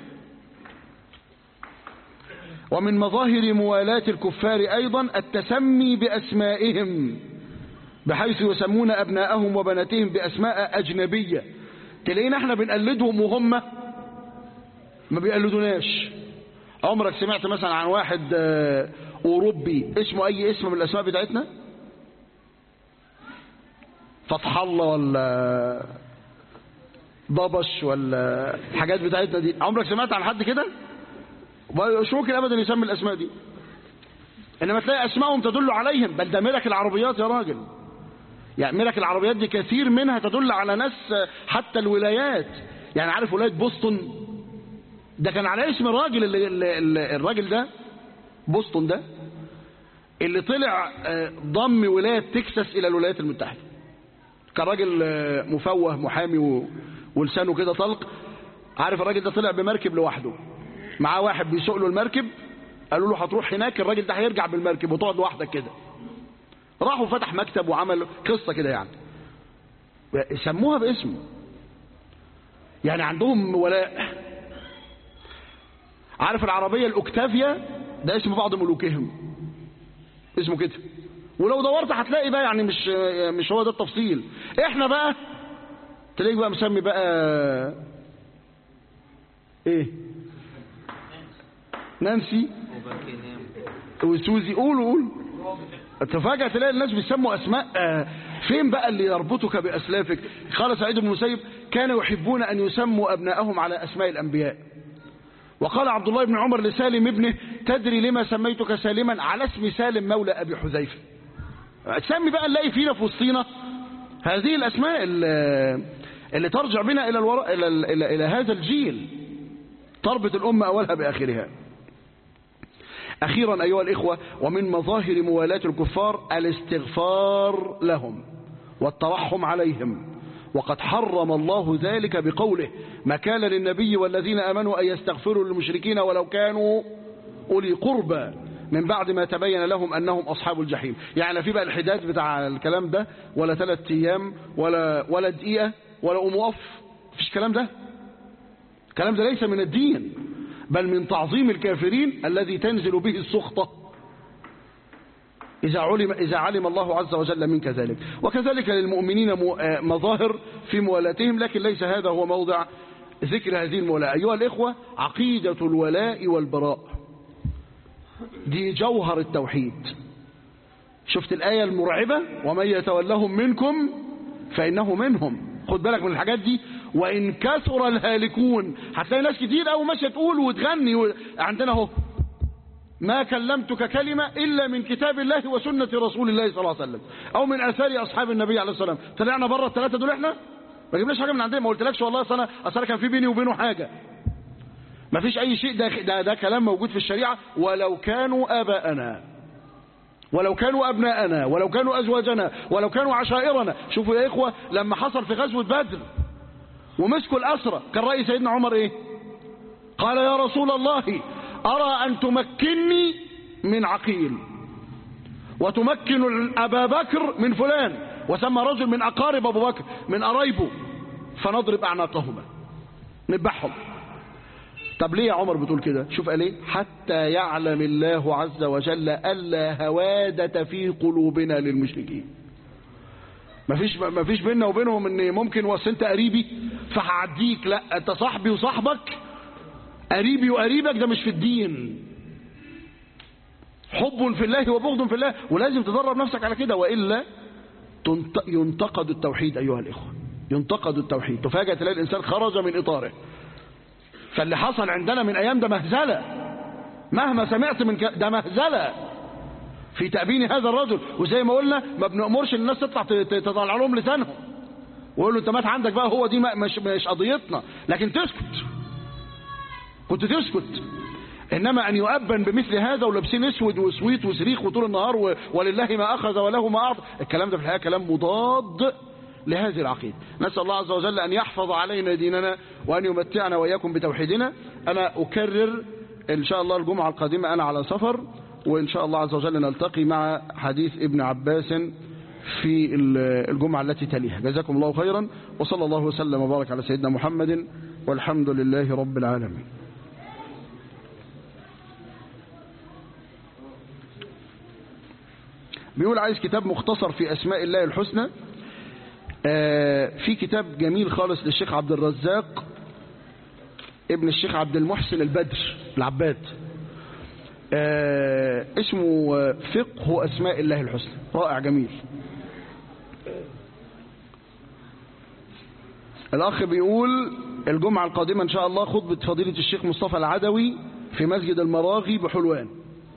ومن مظاهر موالاة الكفار أيضا التسمي بأسمائهم بحيث يسمون أبناءهم وبناتهم بأسماء أجنبية تلاقينا احنا بنقلدهم وهم ما بيقلدوناش عمرك سمعت مثلا عن واحد أوروبي اسمه أي اسم من الأسماء بتاعتنا فتح الله ولا ضبش ولا الحاجات بتاعتنا دي عمرك سمعت عن حد كده مش ممكن ابدا يسمي الاسماء دي انما تلاقي اسمائهم تدل عليهم بل ده ملك العربيات يا راجل يعني ملك العربيات دي كثير منها تدل على ناس حتى الولايات يعني عارف ولايه بوسطن ده كان على اسم الراجل اللي, اللي الراجل ده بوسطن ده اللي طلع ضم ولايه تكساس الى الولايات المتحده كان راجل مفوه محامي ولسانه كده طلق عارف الراجل ده طلع بمركب لوحده معاه واحد بيسوق له المركب قالوا له هتروح هناك الراجل ده هيرجع بالمركب وتقعد لوحدك كده راحوا فتح مكتب وعمل قصة كده يعني سموها باسمه يعني عندهم ولاء عارف العربية الأكتافيا ده اسم بعض ملوكهم اسمه كده ولو دورت هتلاقي بقى يعني مش مش هو ده التفصيل احنا بقى تلاقيك بقى مسمي بقى ايه نانسي وسوزي قولوا قولوا تفاجأ تلاقي الناس بيسموا أسماء فين بقى اللي يربطك بأسلافك قال سعيد بن المسيب كانوا يحبون أن يسموا أبناءهم على أسماء الأنبياء وقال عبد الله بن عمر لسالم ابنه تدري لما سميتك سالما على اسم سالم مولى أبي حذيفة تسمي بقى نلاقي فينا في وسطينا هذه الأسماء اللي, اللي ترجع بنا إلى, الور... إلى, إلى, إلى هذا الجيل تربط الأمة أولها بآخرها أخيرا أيها الإخوة ومن مظاهر موالاة الكفار الاستغفار لهم والترحم عليهم وقد حرم الله ذلك بقوله ما كان للنبي والذين آمنوا أن يستغفروا للمشركين ولو كانوا أولي قربى من بعد ما تبين لهم أنهم أصحاب الجحيم يعني في بقى الحداد بتاع الكلام ده ولا ثلاث أيام ولا, ولا دقيقة ولا أم وقف فيش كلام ده الكلام ده ليس من الدين بل من تعظيم الكافرين الذي تنزل به السخطة إذا علم, إذا علم الله عز وجل منك ذلك وكذلك للمؤمنين مظاهر في موالاتهم لكن ليس هذا هو موضع ذكر هذه المولاة أيها الإخوة عقيدة الولاء والبراء دي جوهر التوحيد شفت الآية المرعبة ومن يتولهم منكم فإنه منهم خد بالك من الحاجات دي وإن كثر الهالكون هتلاقي ناس كتير أو ماشية تقول وتغني و... عندنا اهو ما كلمتك كلمة إلا من كتاب الله وسنة رسول الله صلى الله عليه وسلم أو من آثار أصحاب النبي عليه الصلاة والسلام طلعنا بره الثلاثة دول احنا ما جبناش حاجة من عندنا ما قلتلكش والله أصل أنا أصل كان في بيني وبينه حاجة ما فيش أي شيء ده, ده, ده كلام موجود في الشريعة ولو كانوا آباءنا ولو كانوا أبناءنا ولو كانوا أزواجنا ولو كانوا عشائرنا شوفوا يا إخوة لما حصل في غزوة بدر ومسكوا الأسرة كان رأي سيدنا عمر إيه قال يا رسول الله أرى أن تمكنني من عقيل وتمكن أبا بكر من فلان وسمى رجل من أقارب أبو بكر من قرايبه فنضرب أعناقهما نذبحهم طب ليه يا عمر بتقول كده شوف قال ايه حتى يعلم الله عز وجل ألا هوادة في قلوبنا للمشركين مفيش مفيش بيننا وبينهم ان ممكن وصل انت قريبي فهعديك لا انت صاحبي وصاحبك قريبي وقريبك ده مش في الدين حب في الله وبغض في الله ولازم تدرب نفسك على كده وإلا ينتقد التوحيد أيها الإخوة ينتقد التوحيد تفاجأ تلاقي الإنسان خرج من إطاره فاللي حصل عندنا من أيام ده مهزلة مهما سمعت من ك... ده مهزلة في تأبين هذا الرجل وزي ما قلنا ما بنأمرش الناس تطلع تطلع لهم لسانهم ويقول له انت مات عندك بقى هو دي مش, مش قضيتنا لكن تسكت كنت تسكت انما ان يؤبن بمثل هذا ولابسين اسود وسويت وصريخ وطول النهار و... ولله ما اخذ وله ما اعطى الكلام ده في الحقيقه كلام مضاد لهذه العقيده نسال الله عز وجل ان يحفظ علينا ديننا وان يمتعنا واياكم بتوحيدنا انا اكرر ان شاء الله الجمعه القادمه انا على سفر وان شاء الله عز وجل نلتقي مع حديث ابن عباس في الجمعه التي تليها جزاكم الله خيرا وصلى الله وسلم وبارك على سيدنا محمد والحمد لله رب العالمين بيقول عايز كتاب مختصر في أسماء الله الحسنى آه في كتاب جميل خالص للشيخ عبد الرزاق ابن الشيخ عبد المحسن البدر العباد آه اسمه فقه أسماء الله الحسنى رائع جميل الأخ بيقول الجمعة القادمة إن شاء الله خطبة فضيلة الشيخ مصطفى العدوي في مسجد المراغي بحلوان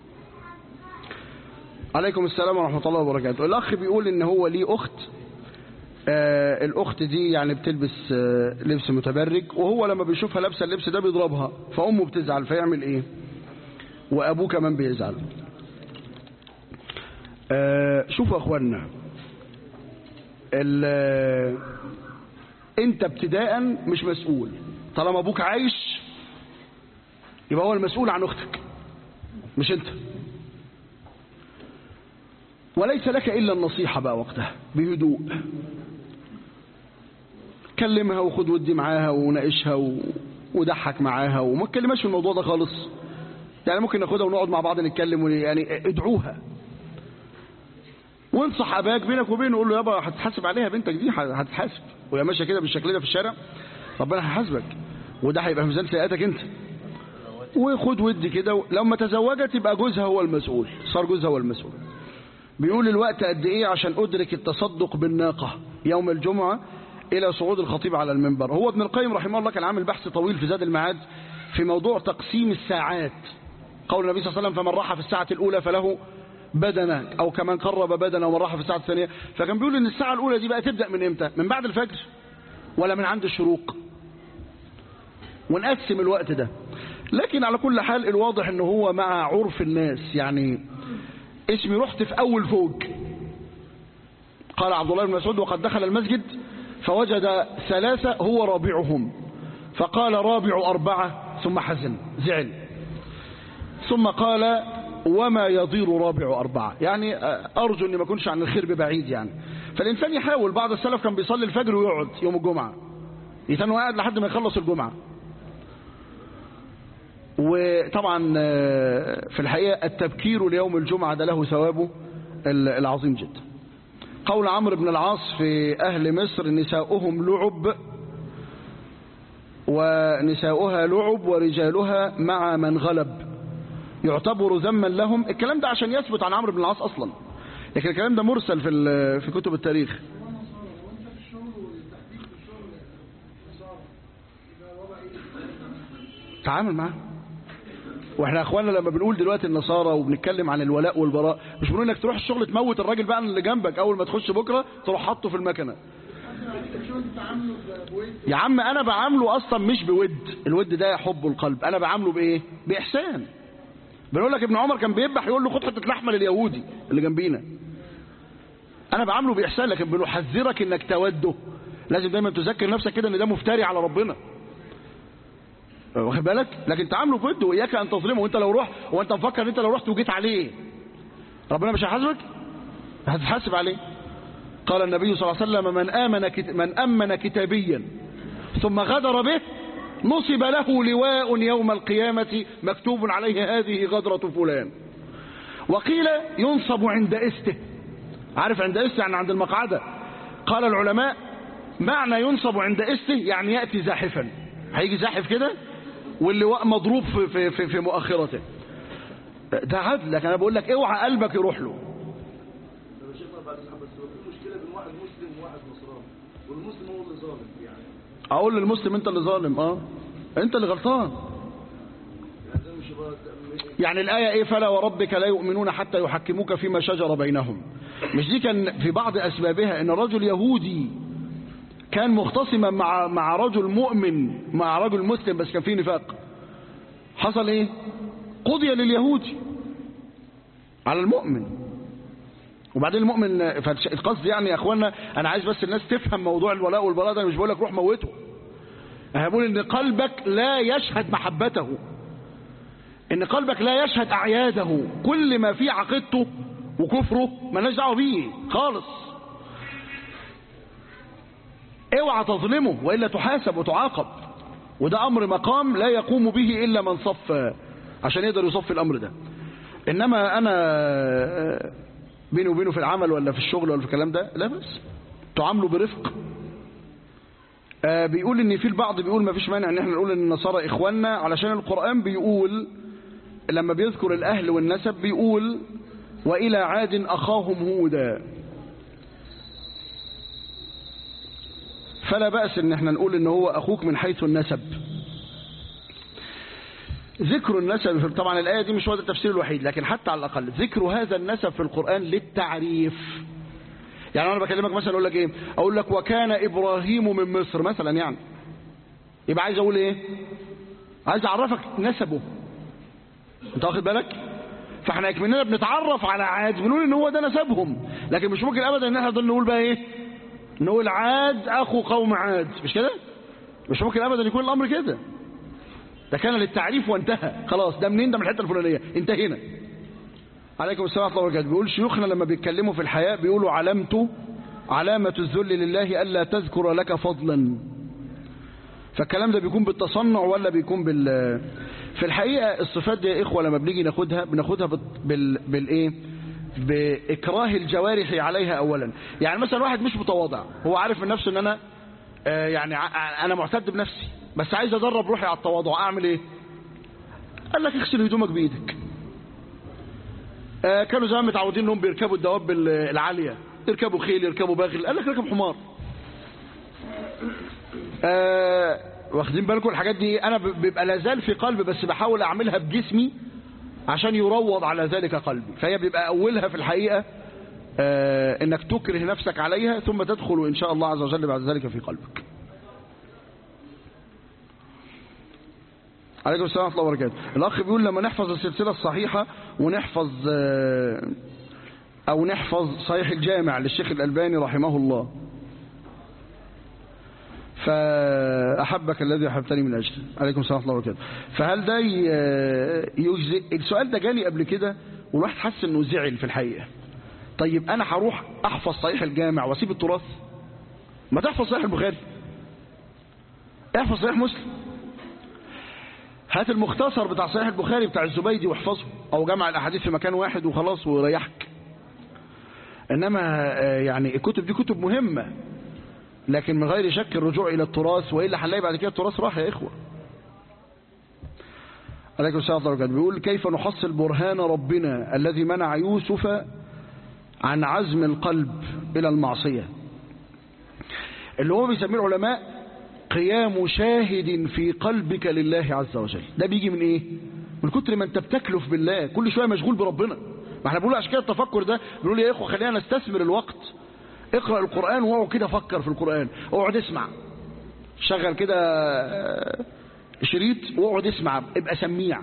عليكم السلام ورحمة الله وبركاته الأخ بيقول إن هو ليه أخت آه الأخت دي يعني بتلبس آه لبس متبرج وهو لما بيشوفها لابسة اللبس ده بيضربها فأمه بتزعل فيعمل إيه وأبوه كمان بيزعل آه شوفوا يا أخوانا أنت ابتداء مش مسؤول طالما أبوك عايش يبقى هو المسؤول عن أختك مش أنت وليس لك إلا النصيحة بقى وقتها بهدوء كلمها وخد ودي معاها وناقشها و... وضحك معاها وما تكلمهاش في الموضوع ده خالص يعني ممكن ناخدها ونقعد مع بعض نتكلم يعني ادعوها وانصح اباك بينك وبينه قول له يابا هتتحاسب عليها بنتك دي هتتحاسب وهي ماشيه كده بالشكل ده في الشارع ربنا هيحاسبك وده هيبقى في ميزان سيئاتك انت وخد ودي كده لما تزوجت يبقى جوزها هو المسؤول صار جوزها هو المسؤول بيقول الوقت قد ايه عشان ادرك التصدق بالناقة يوم الجمعة الى صعود الخطيب على المنبر هو ابن القيم رحمه الله كان عامل بحث طويل في زاد المعاد في موضوع تقسيم الساعات قول النبي صلى الله عليه وسلم فمن راح في الساعة الاولى فله بدنة او كمان قرب بدنة ومن راح في الساعة الثانية فكان بيقول ان الساعة الاولى دي بقى تبدأ من امتى من بعد الفجر ولا من عند الشروق ونقسم الوقت ده لكن على كل حال الواضح ان هو مع عرف الناس يعني اسمي رحت في أول فوج قال عبد الله بن مسعود وقد دخل المسجد فوجد ثلاثة هو رابعهم فقال رابع أربعة ثم حزن زعل ثم قال وما يضير رابع أربعة يعني أرجو أني ما أكونش عن الخير ببعيد يعني فالإنسان يحاول بعض السلف كان بيصلي الفجر ويقعد يوم الجمعة يتنوا قاعد لحد ما يخلص الجمعة وطبعا في الحقيقة التبكير ليوم الجمعة ده له ثوابه العظيم جدا قول عمرو بن العاص في أهل مصر نساؤهم لعب ونساؤها لعب ورجالها مع من غلب يعتبر ذما لهم الكلام ده عشان يثبت عن عمرو بن العاص أصلا لكن الكلام ده مرسل في في كتب التاريخ تعامل معاه واحنا اخواننا لما بنقول دلوقتي النصارى وبنتكلم عن الولاء والبراء مش بنقول انك تروح الشغل تموت الراجل بقى اللي جنبك اول ما تخش بكره تروح حاطه في المكنه يا عم انا بعامله اصلا مش بود الود ده حب القلب انا بعامله بايه باحسان بنقول لك ابن عمر كان بيذبح يقول له خد حته لحمه لليهودي اللي جنبينا انا بعامله باحسان لكن بنحذرك انك توده لازم دايما تذكر نفسك كده ان ده مفتري على ربنا واخد بالك لكن تعامله بود واياك ان تظلمه وانت لو رحت وانت مفكر ان انت لو رحت وجيت عليه ربنا مش هيحاسبك هتتحاسب عليه قال النبي صلى الله عليه وسلم من امن كت... من امن كتابيا ثم غدر به نصب له لواء يوم القيامة مكتوب عليه هذه غدرة فلان وقيل ينصب عند استه عارف عند استه يعني عند المقعدة قال العلماء معنى ينصب عند استه يعني يأتي زاحفا هيجي زاحف كده واللواء مضروب في, في, في, في مؤخرته ده عدل لكن انا بقول لك اوعى قلبك يروح له اقول للمسلم انت اللي ظالم اه انت اللي غلطان يعني الآية ايه فلا وربك لا يؤمنون حتى يحكموك فيما شجر بينهم مش دي كان في بعض أسبابها ان الرجل يهودي كان مختصما مع مع رجل مؤمن مع رجل مسلم بس كان فيه نفاق حصل ايه قضي لليهودي على المؤمن وبعدين المؤمن فالقصد يعني يا اخوانا انا عايز بس الناس تفهم موضوع الولاء والبراء ده مش بقول لك روح موته انا بقول ان قلبك لا يشهد محبته ان قلبك لا يشهد اعياده كل ما فيه عقيدته وكفره مالناش دعوه بيه خالص اوعى تظلمه والا تحاسب وتعاقب وده امر مقام لا يقوم به الا من صف عشان يقدر يصفي الامر ده انما انا بيني وبينه في العمل ولا في الشغل ولا في الكلام ده لا بس تعامله برفق آه بيقول ان في البعض بيقول ما فيش مانع ان احنا نقول ان النصارى اخواننا علشان القرآن بيقول لما بيذكر الاهل والنسب بيقول والى عاد اخاهم هودا فلا بأس ان احنا نقول ان هو اخوك من حيث النسب ذكر النسب طبعا الآية دي مش هو ده التفسير الوحيد لكن حتى على الأقل ذكر هذا النسب في القرآن للتعريف يعني أنا بكلمك مثلا أقول لك إيه أقول لك وكان إبراهيم من مصر مثلا يعني يبقى عايز أقول إيه عايز أعرفك نسبه أنت واخد بالك فاحنا اكملنا بنتعرف على عاد بنقول ان هو ده نسبهم لكن مش ممكن ابدا ان احنا نفضل نقول بقى ايه نقول عاد اخو قوم عاد مش كده مش ممكن ابدا يكون الامر كده ده كان للتعريف وانتهى خلاص ده منين ده من الحته الفلانيه انتهينا عليكم السلام ورحمه الله وبركاته بيقول شيوخنا لما بيتكلموا في الحياه بيقولوا علامته علامه الذل لله الا تذكر لك فضلا فالكلام ده بيكون بالتصنع ولا بيكون بال في الحقيقه الصفات دي يا اخوه لما بنيجي ناخدها بناخدها بال بالايه باكراه الجوارح عليها اولا يعني مثلا واحد مش متواضع هو عارف من نفسه ان انا آه يعني انا معتد بنفسي بس عايز ادرب روحي على التواضع اعمل ايه قال لك اغسل هدومك بايدك آه كانوا زمان متعودين انهم بيركبوا الدواب العاليه يركبوا خيل يركبوا باغل قال لك ركب حمار آه واخدين بالكم الحاجات دي انا بيبقى لازال في قلبي بس بحاول اعملها بجسمي عشان يروض على ذلك قلبي فهي بيبقى اولها في الحقيقه آه انك تكره نفسك عليها ثم تدخل ان شاء الله عز وجل بعد ذلك في قلبك عليكم السلام ورحمة الله وبركاته الأخ بيقول لما نحفظ السلسلة الصحيحة ونحفظ أو نحفظ صحيح الجامع للشيخ الألباني رحمه الله فأحبك الذي أحبتني من أجله عليكم السلام ورحمة الله وبركاته فهل ده يجزئ السؤال ده جالي قبل كده والواحد حس إنه زعل في الحقيقة طيب أنا هروح أحفظ صحيح الجامع وأسيب التراث ما تحفظ صحيح البخاري احفظ صحيح مسلم هات المختصر بتاع صحيح البخاري بتاع الزبيدي واحفظه او جمع الاحاديث في مكان واحد وخلاص ويريحك انما يعني الكتب دي كتب مهمة لكن من غير شك الرجوع الى التراث والا هنلاقي بعد كده التراث راح يا اخوه عليكم السلام ورحمه الله بيقول كيف نحصل برهان ربنا الذي منع يوسف عن عزم القلب الى المعصيه اللي هو بيسميه العلماء قيام شاهد في قلبك لله عز وجل ده بيجي من ايه من كتر ما انت بتكلف بالله كل شويه مشغول بربنا ما احنا بنقول عشان كده التفكر ده بنقول يا اخوه خلينا نستثمر الوقت اقرا القران واقعد كده فكر في القران اقعد اسمع شغل كده شريط واقعد اسمع ابقى سميع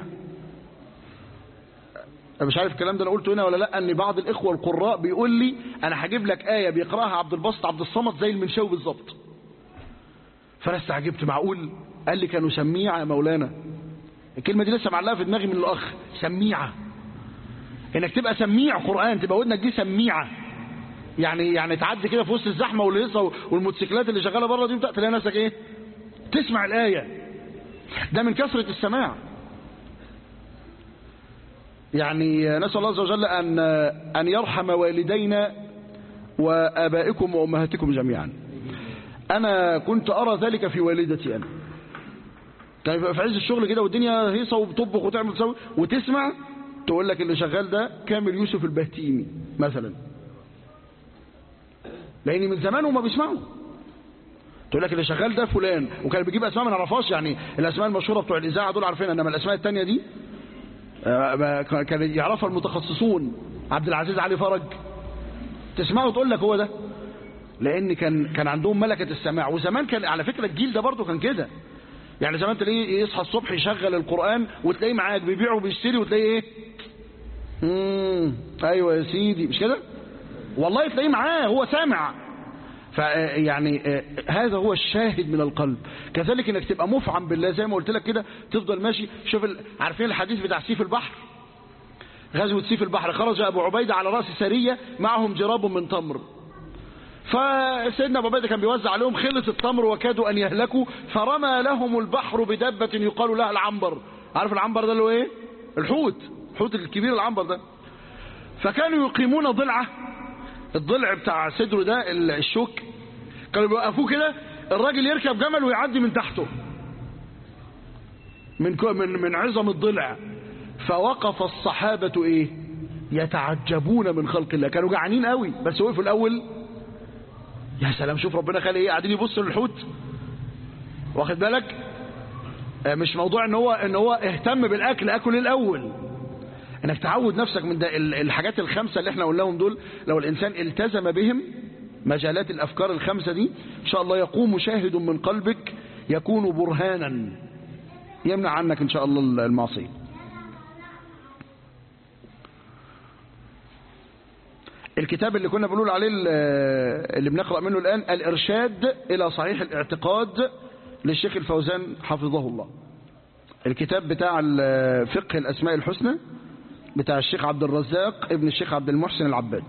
انا مش عارف الكلام ده انا قلته هنا ولا لا ان بعض الاخوه القراء بيقول لي انا هجيب لك ايه بيقراها عبد الباسط عبد الصمد زي المنشاوي بالظبط فانا استعجبت معقول قال لي كانوا سميعة يا مولانا الكلمة دي لسه معلقة في دماغي من الأخ سميعة انك تبقى سميع قرآن تبقى ودنك دي سميعة يعني يعني تعدي كده في وسط الزحمة والهيصة والموتوسيكلات اللي شغالة بره دي تلاقي نفسك ايه تسمع الآية ده من كثرة السماع يعني نسأل الله عز وجل أن أن يرحم والدينا وآبائكم وأمهاتكم جميعا أنا كنت أرى ذلك في والدتي أنا كان في عز الشغل كده والدنيا هيصة وبتطبخ وتعمل تسوي وتسمع تقول لك اللي شغال ده كامل يوسف البهتيمي مثلا لأن من زمان هما بيسمعوا تقول لك اللي شغال ده فلان وكان بيجيب أسماء ما نعرفهاش يعني الأسماء المشهورة بتوع الإذاعة دول عارفينها إنما الأسماء التانية دي كان يعرفها المتخصصون عبد العزيز علي فرج تسمعه تقول لك هو ده لان كان كان عندهم ملكه السماع وزمان كان على فكره الجيل ده برضه كان كده يعني زمان تلاقيه يصحى الصبح يشغل القران وتلاقيه معاك بيبيع وبيشتري وتلاقيه ايه امم ايوه يا سيدي مش كده والله تلاقيه معاه هو سامع فيعني هذا هو الشاهد من القلب كذلك انك تبقى مفعم بالله زي ما قلت لك كده تفضل ماشي شوف ال... عارفين الحديث بتاع سيف البحر غزوة سيف البحر خرج ابو عبيدة على راس سرية معهم جراب من تمر فسيدنا ابو عبيدة كان بيوزع عليهم خلة التمر وكادوا ان يهلكوا فرمى لهم البحر بدبة يقال لها العنبر عارف العنبر ده اللي هو ايه الحوت الحوت الكبير العنبر ده فكانوا يقيمون ضلعه الضلع بتاع صدره ده الشوك كانوا بيوقفوه كده الراجل يركب جمل ويعدي من تحته من من من عظم الضلع فوقف الصحابة ايه يتعجبون من خلق الله كانوا جعانين قوي بس وقفوا الاول يا سلام شوف ربنا خلق ايه قاعدين يبصوا للحوت واخد بالك مش موضوع ان هو ان هو اهتم بالاكل اكل الاول انك تعود نفسك من ده الحاجات الخمسة اللي احنا قلناهم دول لو الانسان التزم بهم مجالات الافكار الخمسة دي ان شاء الله يقوم شاهد من قلبك يكون برهانا يمنع عنك ان شاء الله المعصية الكتاب اللي كنا بنقول عليه اللي بنقرأ منه الآن الإرشاد إلى صحيح الاعتقاد للشيخ الفوزان حفظه الله الكتاب بتاع فقه الأسماء الحسنى بتاع الشيخ عبد الرزاق ابن الشيخ عبد المحسن العباد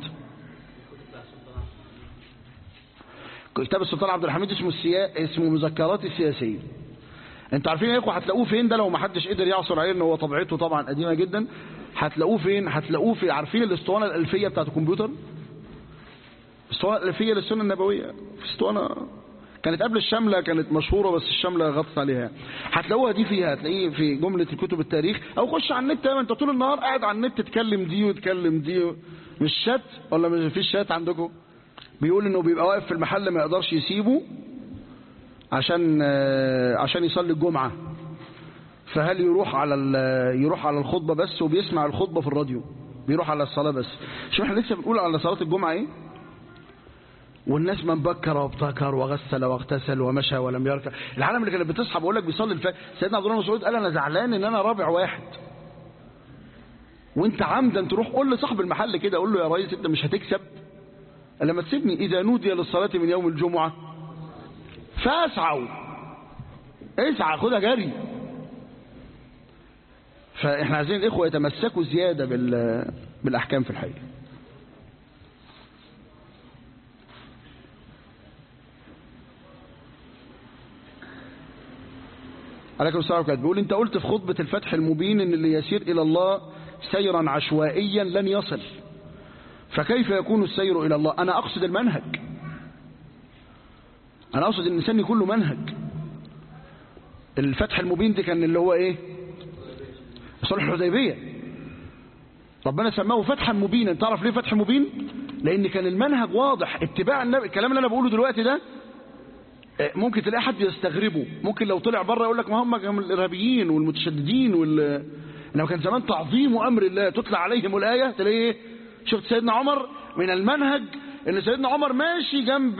كتاب السلطان عبد الحميد اسمه السيا... اسمه مذكرات السياسية انتوا عارفين ايه هتلاقوه فين ده لو ما حدش قدر يعصر عليه ان هو طبيعته طبعا قديمه جدا هتلاقوه فين هتلاقوه في عارفين الاسطوانه الالفيه بتاعت الكمبيوتر الاسطوانه الالفيه للسنه النبويه في اسطوانه كانت قبل الشاملة كانت مشهورة بس الشاملة غطت عليها هتلاقوها دي فيها هتلاقيه في جملة كتب التاريخ او خش على النت انت طول النهار قاعد على النت تتكلم دي وتكلم دي مش شات ولا مش فيش شات عندكم بيقول انه بيبقى واقف في المحل ما يقدرش يسيبه عشان عشان يصلي الجمعة فهل يروح على يروح على الخطبة بس وبيسمع الخطبة في الراديو بيروح على الصلاة بس شوف احنا لسه بنقول على صلاة الجمعة ايه والناس من بكر وابتكر وغسل واغتسل ومشى ولم يركع العالم اللي كانت بتصحى بقول لك بيصلي الفجر سيدنا عبد الله مسعود قال انا زعلان ان انا رابع واحد وانت عمدا تروح قول لصاحب المحل كده قول له يا ريس انت مش هتكسب لما تسيبني اذا نودي للصلاه من يوم الجمعه فاسعوا اسعى خدها جري فاحنا عايزين الاخوه يتمسكوا زياده بال بالاحكام في الحقيقه عليكم السلام عليكم بيقول انت قلت في خطبة الفتح المبين ان اللي يسير الى الله سيرا عشوائيا لن يصل فكيف يكون السير الى الله انا اقصد المنهج انا اقصد ان الانسان يكون له منهج الفتح المبين دي كان اللي هو ايه صلح الحديبية ربنا سماه فتحا مبينا تعرف ليه فتح مبين لان كان المنهج واضح اتباع النبي الكلام اللي انا بقوله دلوقتي ده ممكن تلاقي حد يستغربه ممكن لو طلع بره يقول لك ما هم الارهابيين والمتشددين وال انما كان زمان تعظيم امر الله تطلع عليهم الايه تلاقي ايه شفت سيدنا عمر من المنهج ان سيدنا عمر ماشي جنب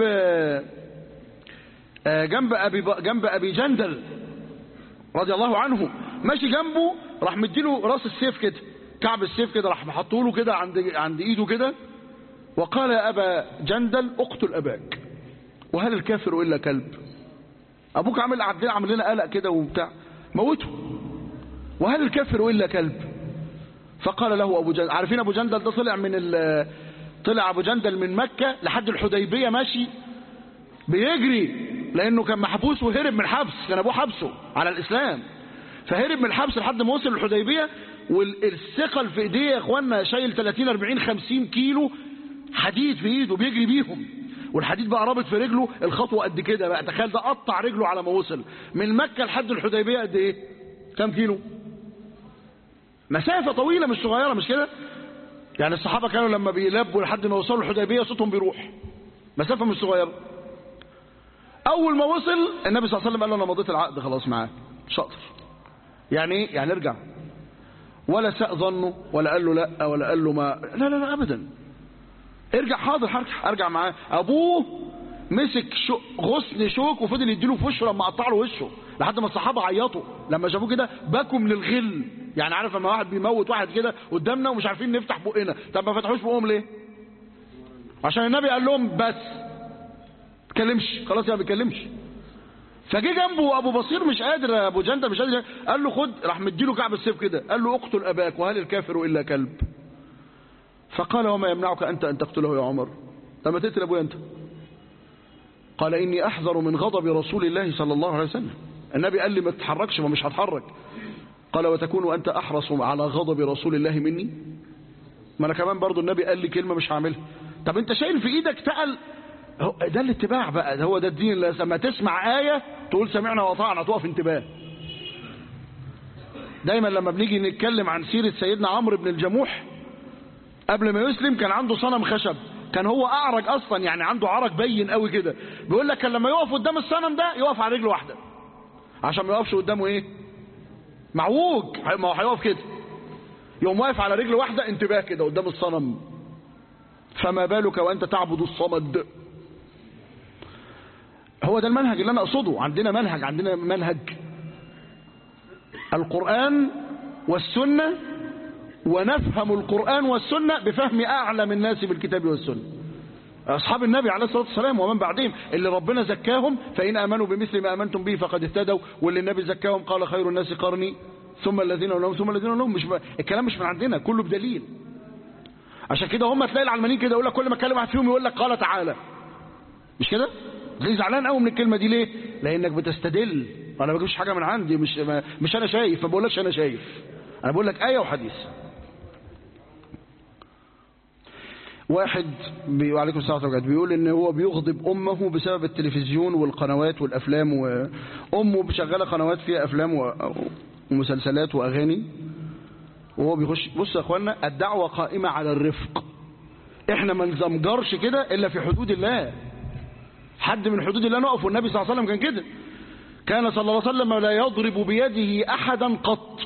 جنب ابي جنب ابي جندل رضي الله عنه ماشي جنبه راح مديله راس السيف كده كعب السيف كده راح محطه له كده عند عند ايده كده وقال يا ابا جندل اقتل اباك وهل الكافر الا كلب ابوك عامل عندنا عامل لنا قلق كده وبتاع موته وهل الكافر الا كلب فقال له ابو جندل عارفين ابو جندل ده طلع من ال... طلع ابو جندل من مكه لحد الحديبيه ماشي بيجري لانه كان محبوس وهرب من الحبس كان ابوه حبسه على الاسلام فهرب من الحبس لحد ما وصل الحديبيه والثقل في ايديه يا اخوانا شايل 30 40 50 كيلو حديد في ايده بيجري بيهم والحديد بقى رابط في رجله الخطوه قد كده بقى تخيل ده قطع رجله على ما وصل من مكه لحد الحديبيه قد ايه كام كيلو مسافه طويله مش صغيره مش كده يعني الصحابه كانوا لما بيلبوا لحد ما وصلوا الحديبيه صوتهم بيروح مسافه مش صغيره اول ما وصل النبي صلى الله عليه وسلم قال له انا مضيت العقد خلاص معاه شاطر يعني ايه يعني ارجع ولا ساء ظنه ولا قال له لا ولا قال له ما لا لا لا ابدا ارجع حاضر هرجع ارجع معاه ابوه مسك شو غصن شوك وفضل يديله في وشه لما قطع له وشه لحد ما الصحابه عيطوا لما شافوه كده بكوا من الغل يعني عارف لما واحد بيموت واحد كده قدامنا ومش عارفين نفتح بقنا طب ما فتحوش بقهم ليه عشان النبي قال لهم بس تكلمش خلاص يا ما بيتكلمش فجه جنبه ابو بصير مش قادر ابو جندل مش قادر قال له خد راح مديله كعب السيف كده قال له اقتل اباك وهل الكافر الا كلب فقال وما يمنعك انت ان تقتله يا عمر لما تقتل ابويا انت قال اني احذر من غضب رسول الله صلى الله عليه وسلم النبي قال لي ما تتحركش ما مش هتحرك قال وتكون انت احرص على غضب رسول الله مني ما انا كمان برضو النبي قال لي كلمه مش هعملها طب انت شايل في ايدك تقل هو ده الاتباع بقى ده هو ده الدين اللي لما تسمع آية تقول سمعنا وأطعنا تقف انتباه دايما لما بنيجي نتكلم عن سيرة سيدنا عمرو بن الجموح قبل ما يسلم كان عنده صنم خشب كان هو أعرج أصلا يعني عنده عرج بين قوي كده بيقول لك كان لما يقف قدام الصنم ده يقف على رجل واحدة عشان ما يقفش قدامه ايه معوج ما هو هيقف كده يقوم واقف على رجل واحدة انتباه كده قدام الصنم فما بالك وأنت تعبد الصمد هو ده المنهج اللي أنا أقصده عندنا منهج عندنا منهج القرآن والسنة ونفهم القرآن والسنة بفهم أعلم الناس بالكتاب والسنة أصحاب النبي عليه الصلاة والسلام ومن بعدهم اللي ربنا زكاهم فإن آمنوا بمثل ما آمنتم به فقد اهتدوا واللي النبي زكاهم قال خير الناس قرني ثم الذين لهم ثم الذين لهم مش ب... الكلام مش من عندنا كله بدليل عشان كده هم تلاقي العلمانيين كده يقول لك كل ما اتكلم واحد فيهم يقول لك قال تعالى مش كده ليه زعلان قوي من الكلمه دي ليه لانك بتستدل انا ما بجيبش حاجه من عندي مش ما مش انا شايف ما بقولكش انا شايف انا بقول لك ايه وحديث واحد بي... وعليكم السلام ورحمه الله بيقول ان هو بيغضب امه بسبب التلفزيون والقنوات والافلام وامه مشغله قنوات فيها افلام و... ومسلسلات واغاني وهو بيخش بص يا اخوانا الدعوه قائمه على الرفق احنا ما نزمجرش كده الا في حدود الله حد من حدود الله نقف والنبي صلى الله عليه وسلم كان كده كان صلى الله عليه وسلم لا يضرب بيده احدا قط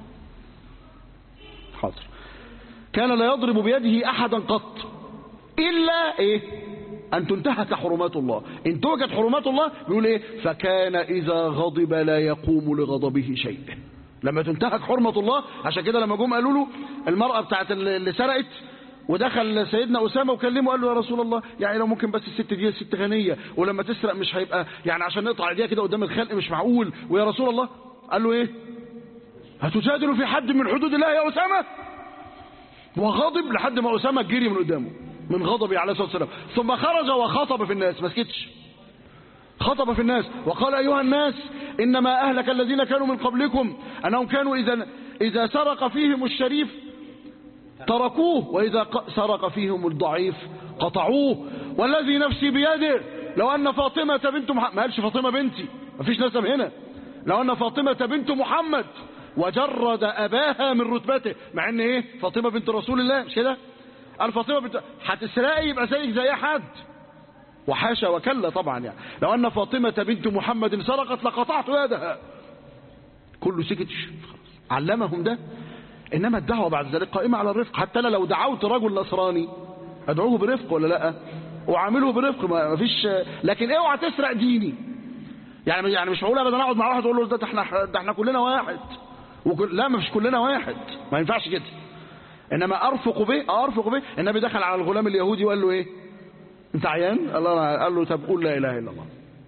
حاضر كان لا يضرب بيده احدا قط الا ايه ان تنتهك حرمات الله ان انتهكت حرمات الله بيقول ايه فكان اذا غضب لا يقوم لغضبه شيء لما تنتهك حرمة الله عشان كده لما جم قالوا له المرأة بتاعت اللي سرقت ودخل سيدنا أسامة وكلمه قال له يا رسول الله يعني لو ممكن بس الست دي ست غنية ولما تسرق مش هيبقى يعني عشان نقطع ايديها كده قدام الخلق مش معقول ويا رسول الله قال له ايه هتجادل في حد من حدود الله يا أسامة وغضب لحد ما أسامة جري من قدامه من غضبه عليه الصلاة والسلام ثم خرج وخطب في الناس ما سكتش خطب في الناس وقال أيها الناس إنما أهلك الذين كانوا من قبلكم أنهم كانوا إذا, إذا سرق فيهم الشريف تركوه وإذا سرق فيهم الضعيف قطعوه والذي نفسي بيده لو أن فاطمة بنت محمد ما قالش فاطمة بنتي ما فيش نسب هنا لو أن فاطمة بنت محمد وجرد أباها من رتبته مع أن إيه فاطمة بنت رسول الله مش كده قال فاطمة بنت هتسرقي يبقى زيك زي حد وحاشا وكلا طبعا يعني لو أن فاطمة بنت محمد سرقت لقطعت يدها كله سكت علمهم ده إنما الدعوة بعد ذلك قائمة على الرفق حتى أنا لو دعوت رجل نصراني أدعوه برفق ولا لا وعامله برفق ما فيش لكن اوعى تسرق ديني يعني يعني مش معقول ابدا اقعد مع واحد اقول له ده احنا ده احنا كلنا واحد وكل لا مش كلنا واحد ما ينفعش كده انما ارفق به ارفق به النبي دخل على الغلام اليهودي وقال له ايه انت عيان الله قال له طب قول لا اله الا الله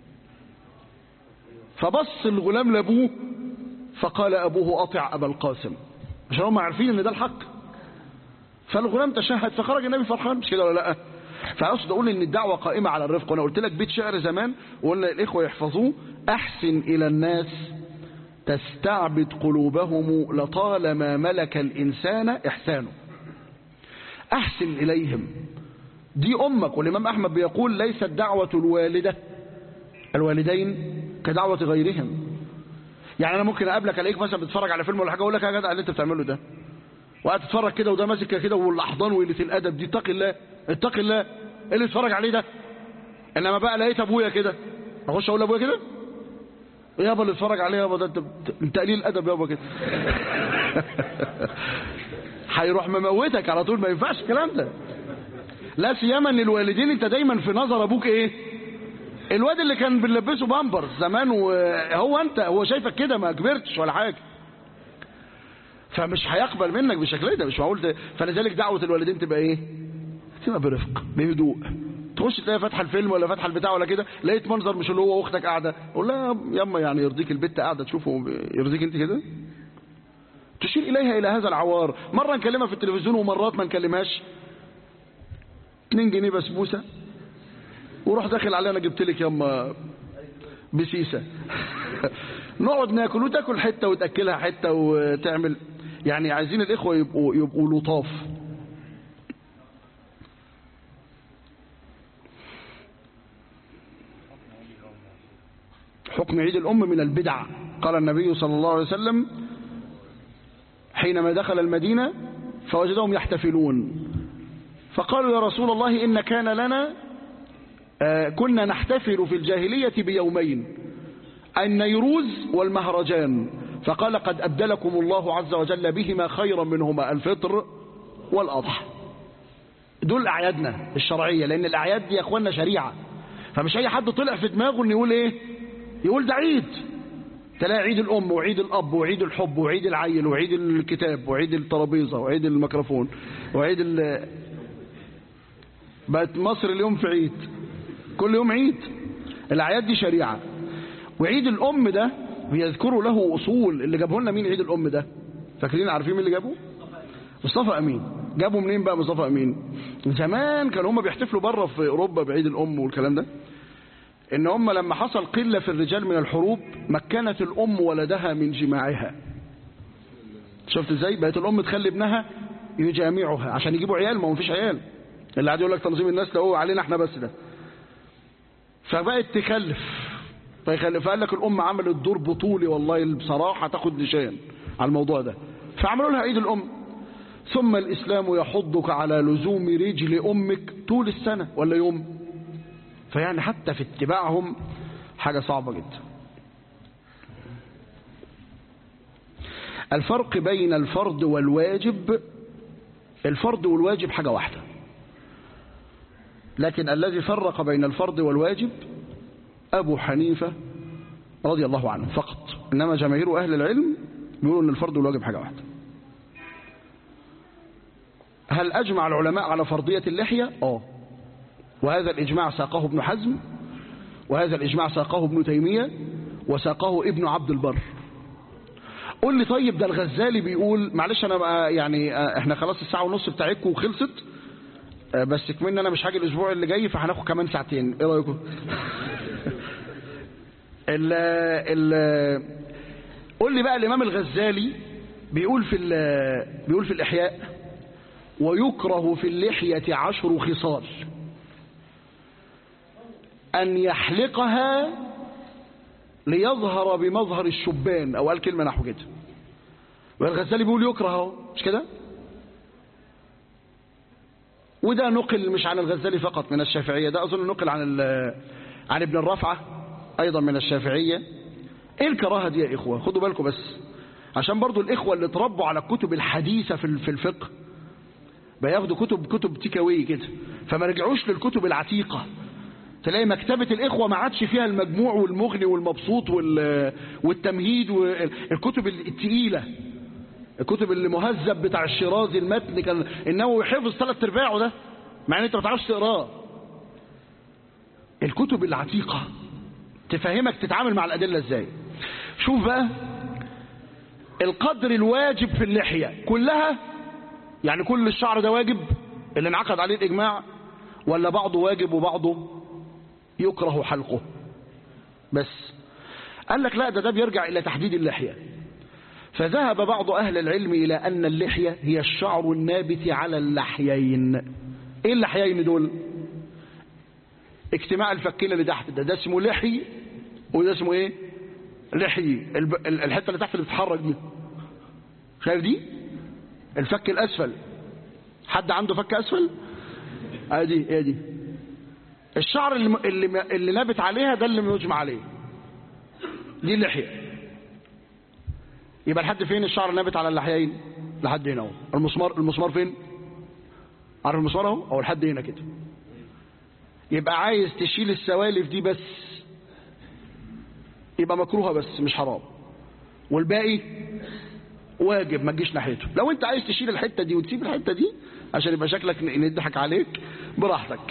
فبص الغلام لابوه فقال ابوه اطع ابا القاسم عشان هم عارفين ان ده الحق فالغلام تشهد فخرج النبي فرحان مش كده ولا لا فاقصد اقول ان الدعوه قائمه على الرفق وانا قلت لك بيت شعر زمان وقلنا الاخوه يحفظوه احسن الى الناس تستعبد قلوبهم لطالما ملك الانسان احسانه احسن اليهم دي امك والامام احمد بيقول ليست دعوه الوالده الوالدين كدعوه غيرهم يعني انا ممكن اقابلك الاقيك مثلا بتتفرج على فيلم ولا حاجه اقول لك يا جدع اللي انت بتعمله ده وقاعد تتفرج كده وده ماسك كده والاحضان وقله الادب دي اتق الله اتق الله ايه اللي تتفرج عليه ده انما بقى لقيت ابويا كده اخش اقول لابويا كده يابا اللي اتفرج عليه يابا ده انت انت قليل ادب يابا كده هيروح مموتك على طول ما ينفعش الكلام ده لا سيما ان الوالدين انت دايما في نظر ابوك ايه الواد اللي كان بنلبسه بامبرز زمان وهو انت هو شايفك كده ما كبرتش ولا حاجه فمش هيقبل منك بالشكل ده مش معقول ت- فلذلك دعوه الوالدين تبقى ايه تبقى برفق بهدوء تخش تلاقي فاتحه الفيلم ولا فاتحه البتاع ولا كده لقيت منظر مش اللي هو واختك قاعده قول لها ياما يعني يرضيك البت قاعده تشوفه يرضيك انت كده تشير اليها الى هذا العوار مره نكلمها في التلفزيون ومرات ما نكلمهاش 2 جنيه بسبوسه وروح داخل عليها انا جبت لك ياما بسيسه نقعد ناكل وتاكل حته وتاكلها حته وتعمل يعني عايزين الاخوه يبقوا يبقوا لطاف حكم عيد الام من البدع قال النبي صلى الله عليه وسلم حينما دخل المدينه فوجدهم يحتفلون فقالوا يا رسول الله ان كان لنا آه، كنا نحتفل في الجاهلية بيومين النيروز والمهرجان فقال قد أبدلكم الله عز وجل بهما خيرا منهما الفطر والأضحى دول أعيادنا الشرعية لأن الأعياد دي يا أخوانا شريعة فمش أي حد طلع في دماغه إن يقول إيه يقول ده عيد تلاقي عيد الأم وعيد الأب وعيد الحب وعيد العيل وعيد الكتاب وعيد الترابيزة وعيد الميكروفون وعيد ال... بقت مصر اليوم في عيد كل يوم عيد الأعياد دي شريعة وعيد الأم ده بيذكروا له أصول اللي جابه لنا مين عيد الأم ده فاكرين عارفين مين اللي جابه مصطفى أمين جابوا منين بقى مصطفى أمين زمان كانوا هم بيحتفلوا بره في أوروبا بعيد الأم والكلام ده إن هم لما حصل قلة في الرجال من الحروب مكنت الأم ولدها من جماعها شفت ازاي بقت الأم تخلي ابنها يجامعها عشان يجيبوا عيال ما هو مفيش عيال اللي قاعد يقول لك تنظيم الناس ده هو علينا احنا بس ده فبقت تخلف فيخلف فقال لك الام عملت دور بطولي والله بصراحه تاخد نشان على الموضوع ده فعملوا لها عيد الام ثم الاسلام يحضك على لزوم رجل امك طول السنه ولا يوم فيعني حتى في اتباعهم حاجه صعبه جدا الفرق بين الفرض والواجب الفرض والواجب حاجه واحده لكن الذي فرق بين الفرض والواجب أبو حنيفة رضي الله عنه فقط إنما جماهير أهل العلم بيقولوا أن الفرض والواجب حاجة واحدة هل أجمع العلماء على فرضية اللحية؟ آه وهذا الإجماع ساقه ابن حزم وهذا الإجماع ساقه ابن تيمية وساقه ابن عبد البر قول لي طيب ده الغزالي بيقول معلش أنا بقى يعني آه، احنا خلاص الساعة ونص بتاعتكم خلصت آه، بس كمان انا مش هاجي الاسبوع اللي جاي فهناخد كمان ساعتين ايه رايكم ال ال قول لي بقى الامام الغزالي بيقول في ال- بيقول في الاحياء ويكره في اللحيه عشر خصال ان يحلقها ليظهر بمظهر الشبان او قال كلمه نحو كده والغزالي بيقول يكره اهو مش كده وده نقل مش عن الغزالي فقط من الشافعية ده أظن نقل عن ال- عن ابن الرفعة أيضا من الشافعية إيه الكراهة دي يا إخوة خدوا بالكم بس عشان برضو الإخوة اللي اتربوا على الكتب الحديثة في ال- في الفقه بياخدوا كتب كتب تيكاوي كده فما رجعوش للكتب العتيقة تلاقي مكتبة الإخوة ما عادش فيها المجموع والمغني والمبسوط وال- والتمهيد والكتب التقيلة الكتب اللي مهذب بتاع الشيرازي المتن كان النووي حفظ ثلاث ارباعه ده مع ان انت ما تعرفش تقراه الكتب العتيقه تفهمك تتعامل مع الادله ازاي شوف بقى القدر الواجب في اللحيه كلها يعني كل الشعر ده واجب اللي انعقد عليه الاجماع ولا بعضه واجب وبعضه يكره حلقه بس قال لك لا ده ده بيرجع الى تحديد اللحيه فذهب بعض أهل العلم إلى أن اللحية هي الشعر النابت على اللحيين إيه اللحيين دول اجتماع الفكين اللي تحت ده ده اسمه لحي وده اسمه ايه لحي الب... ال- الحتة اللي تحت اللي بتتحرك دي شايف دي الفك الأسفل حد عنده فك أسفل ادي ايه دي الشعر اللي اللي, اللي نابت عليها ده اللي مجمع عليه دي اللحيه يبقى لحد فين الشعر نابت على اللحيين لحد هنا اهو المسمار المسمار فين عارف المسمار اهو او لحد هنا كده يبقى عايز تشيل السوالف دي بس يبقى مكروهة بس مش حرام والباقي واجب ما تجيش ناحيته لو انت عايز تشيل الحتة دي وتسيب الحتة دي عشان يبقى شكلك نضحك عليك براحتك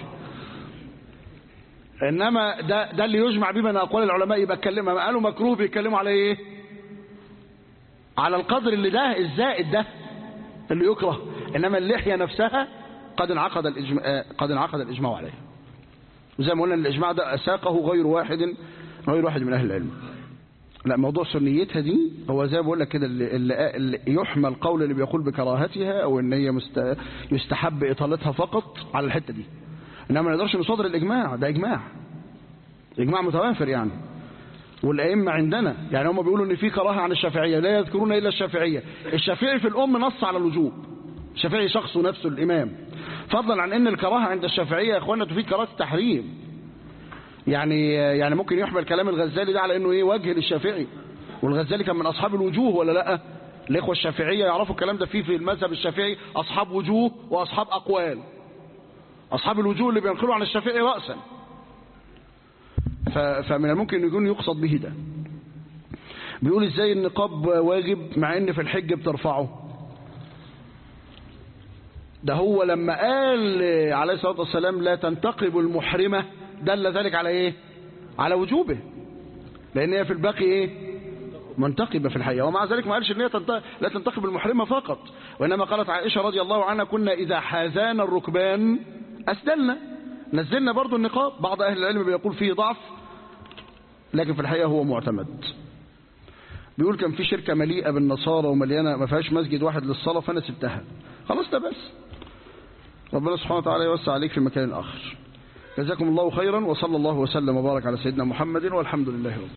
انما ده ده اللي يجمع بيه من اقوال العلماء يبقى اتكلم ما قالوا مكروه بيتكلموا على ايه على القدر اللي ده الزائد ده اللي يكره انما اللحيه نفسها قد انعقد الاجماع قد انعقد الاجماع عليها وزي ما قلنا الاجماع ده اساقه غير واحد غير واحد من اهل العلم لا موضوع سنيتها دي هو زي ما بقول لك كده اللي, اللي, اللي يحمل قول اللي بيقول بكراهتها او ان هي مست... يستحب اطالتها فقط على الحته دي انما ما نقدرش نصادر الاجماع ده اجماع اجماع متوافر يعني والائمه عندنا يعني هم بيقولوا ان في كراهه عن الشافعيه لا يذكرون الا الشافعيه الشافعي في الام نص على الوجوب الشافعي شخصه نفسه الامام فضلا عن ان الكراهه عند الشافعيه يا اخوانا تفيد كراهه التحريم يعني يعني ممكن يحمل كلام الغزالي ده على انه ايه وجه للشافعي والغزالي كان من اصحاب الوجوه ولا لا الاخوه الشافعيه يعرفوا الكلام ده فيه في المذهب الشافعي اصحاب وجوه واصحاب اقوال اصحاب الوجوه اللي بينقلوا عن الشافعي راسا فمن الممكن يكون يقصد به ده بيقول ازاي النقاب واجب مع ان في الحج بترفعه ده هو لما قال عليه الصلاه والسلام لا تنتقب المحرمه دل ذلك على ايه على وجوبه لان هي في الباقي ايه منتقبة في الحقيقة ومع ذلك ما قالش ان هي تنتقب لا تنتقب المحرمة فقط وإنما قالت عائشة رضي الله عنها كنا إذا حازان الركبان أسدلنا نزلنا برضو النقاب بعض أهل العلم بيقول فيه ضعف لكن في الحقيقة هو معتمد بيقول كان في شركة مليئة بالنصارى ومليانة ما فيهاش مسجد واحد للصلاة فأنا سبتها خلاص ده بس ربنا سبحانه وتعالى يوسع عليك في مكان آخر جزاكم الله خيرا وصلى الله وسلم وبارك على سيدنا محمد والحمد لله رب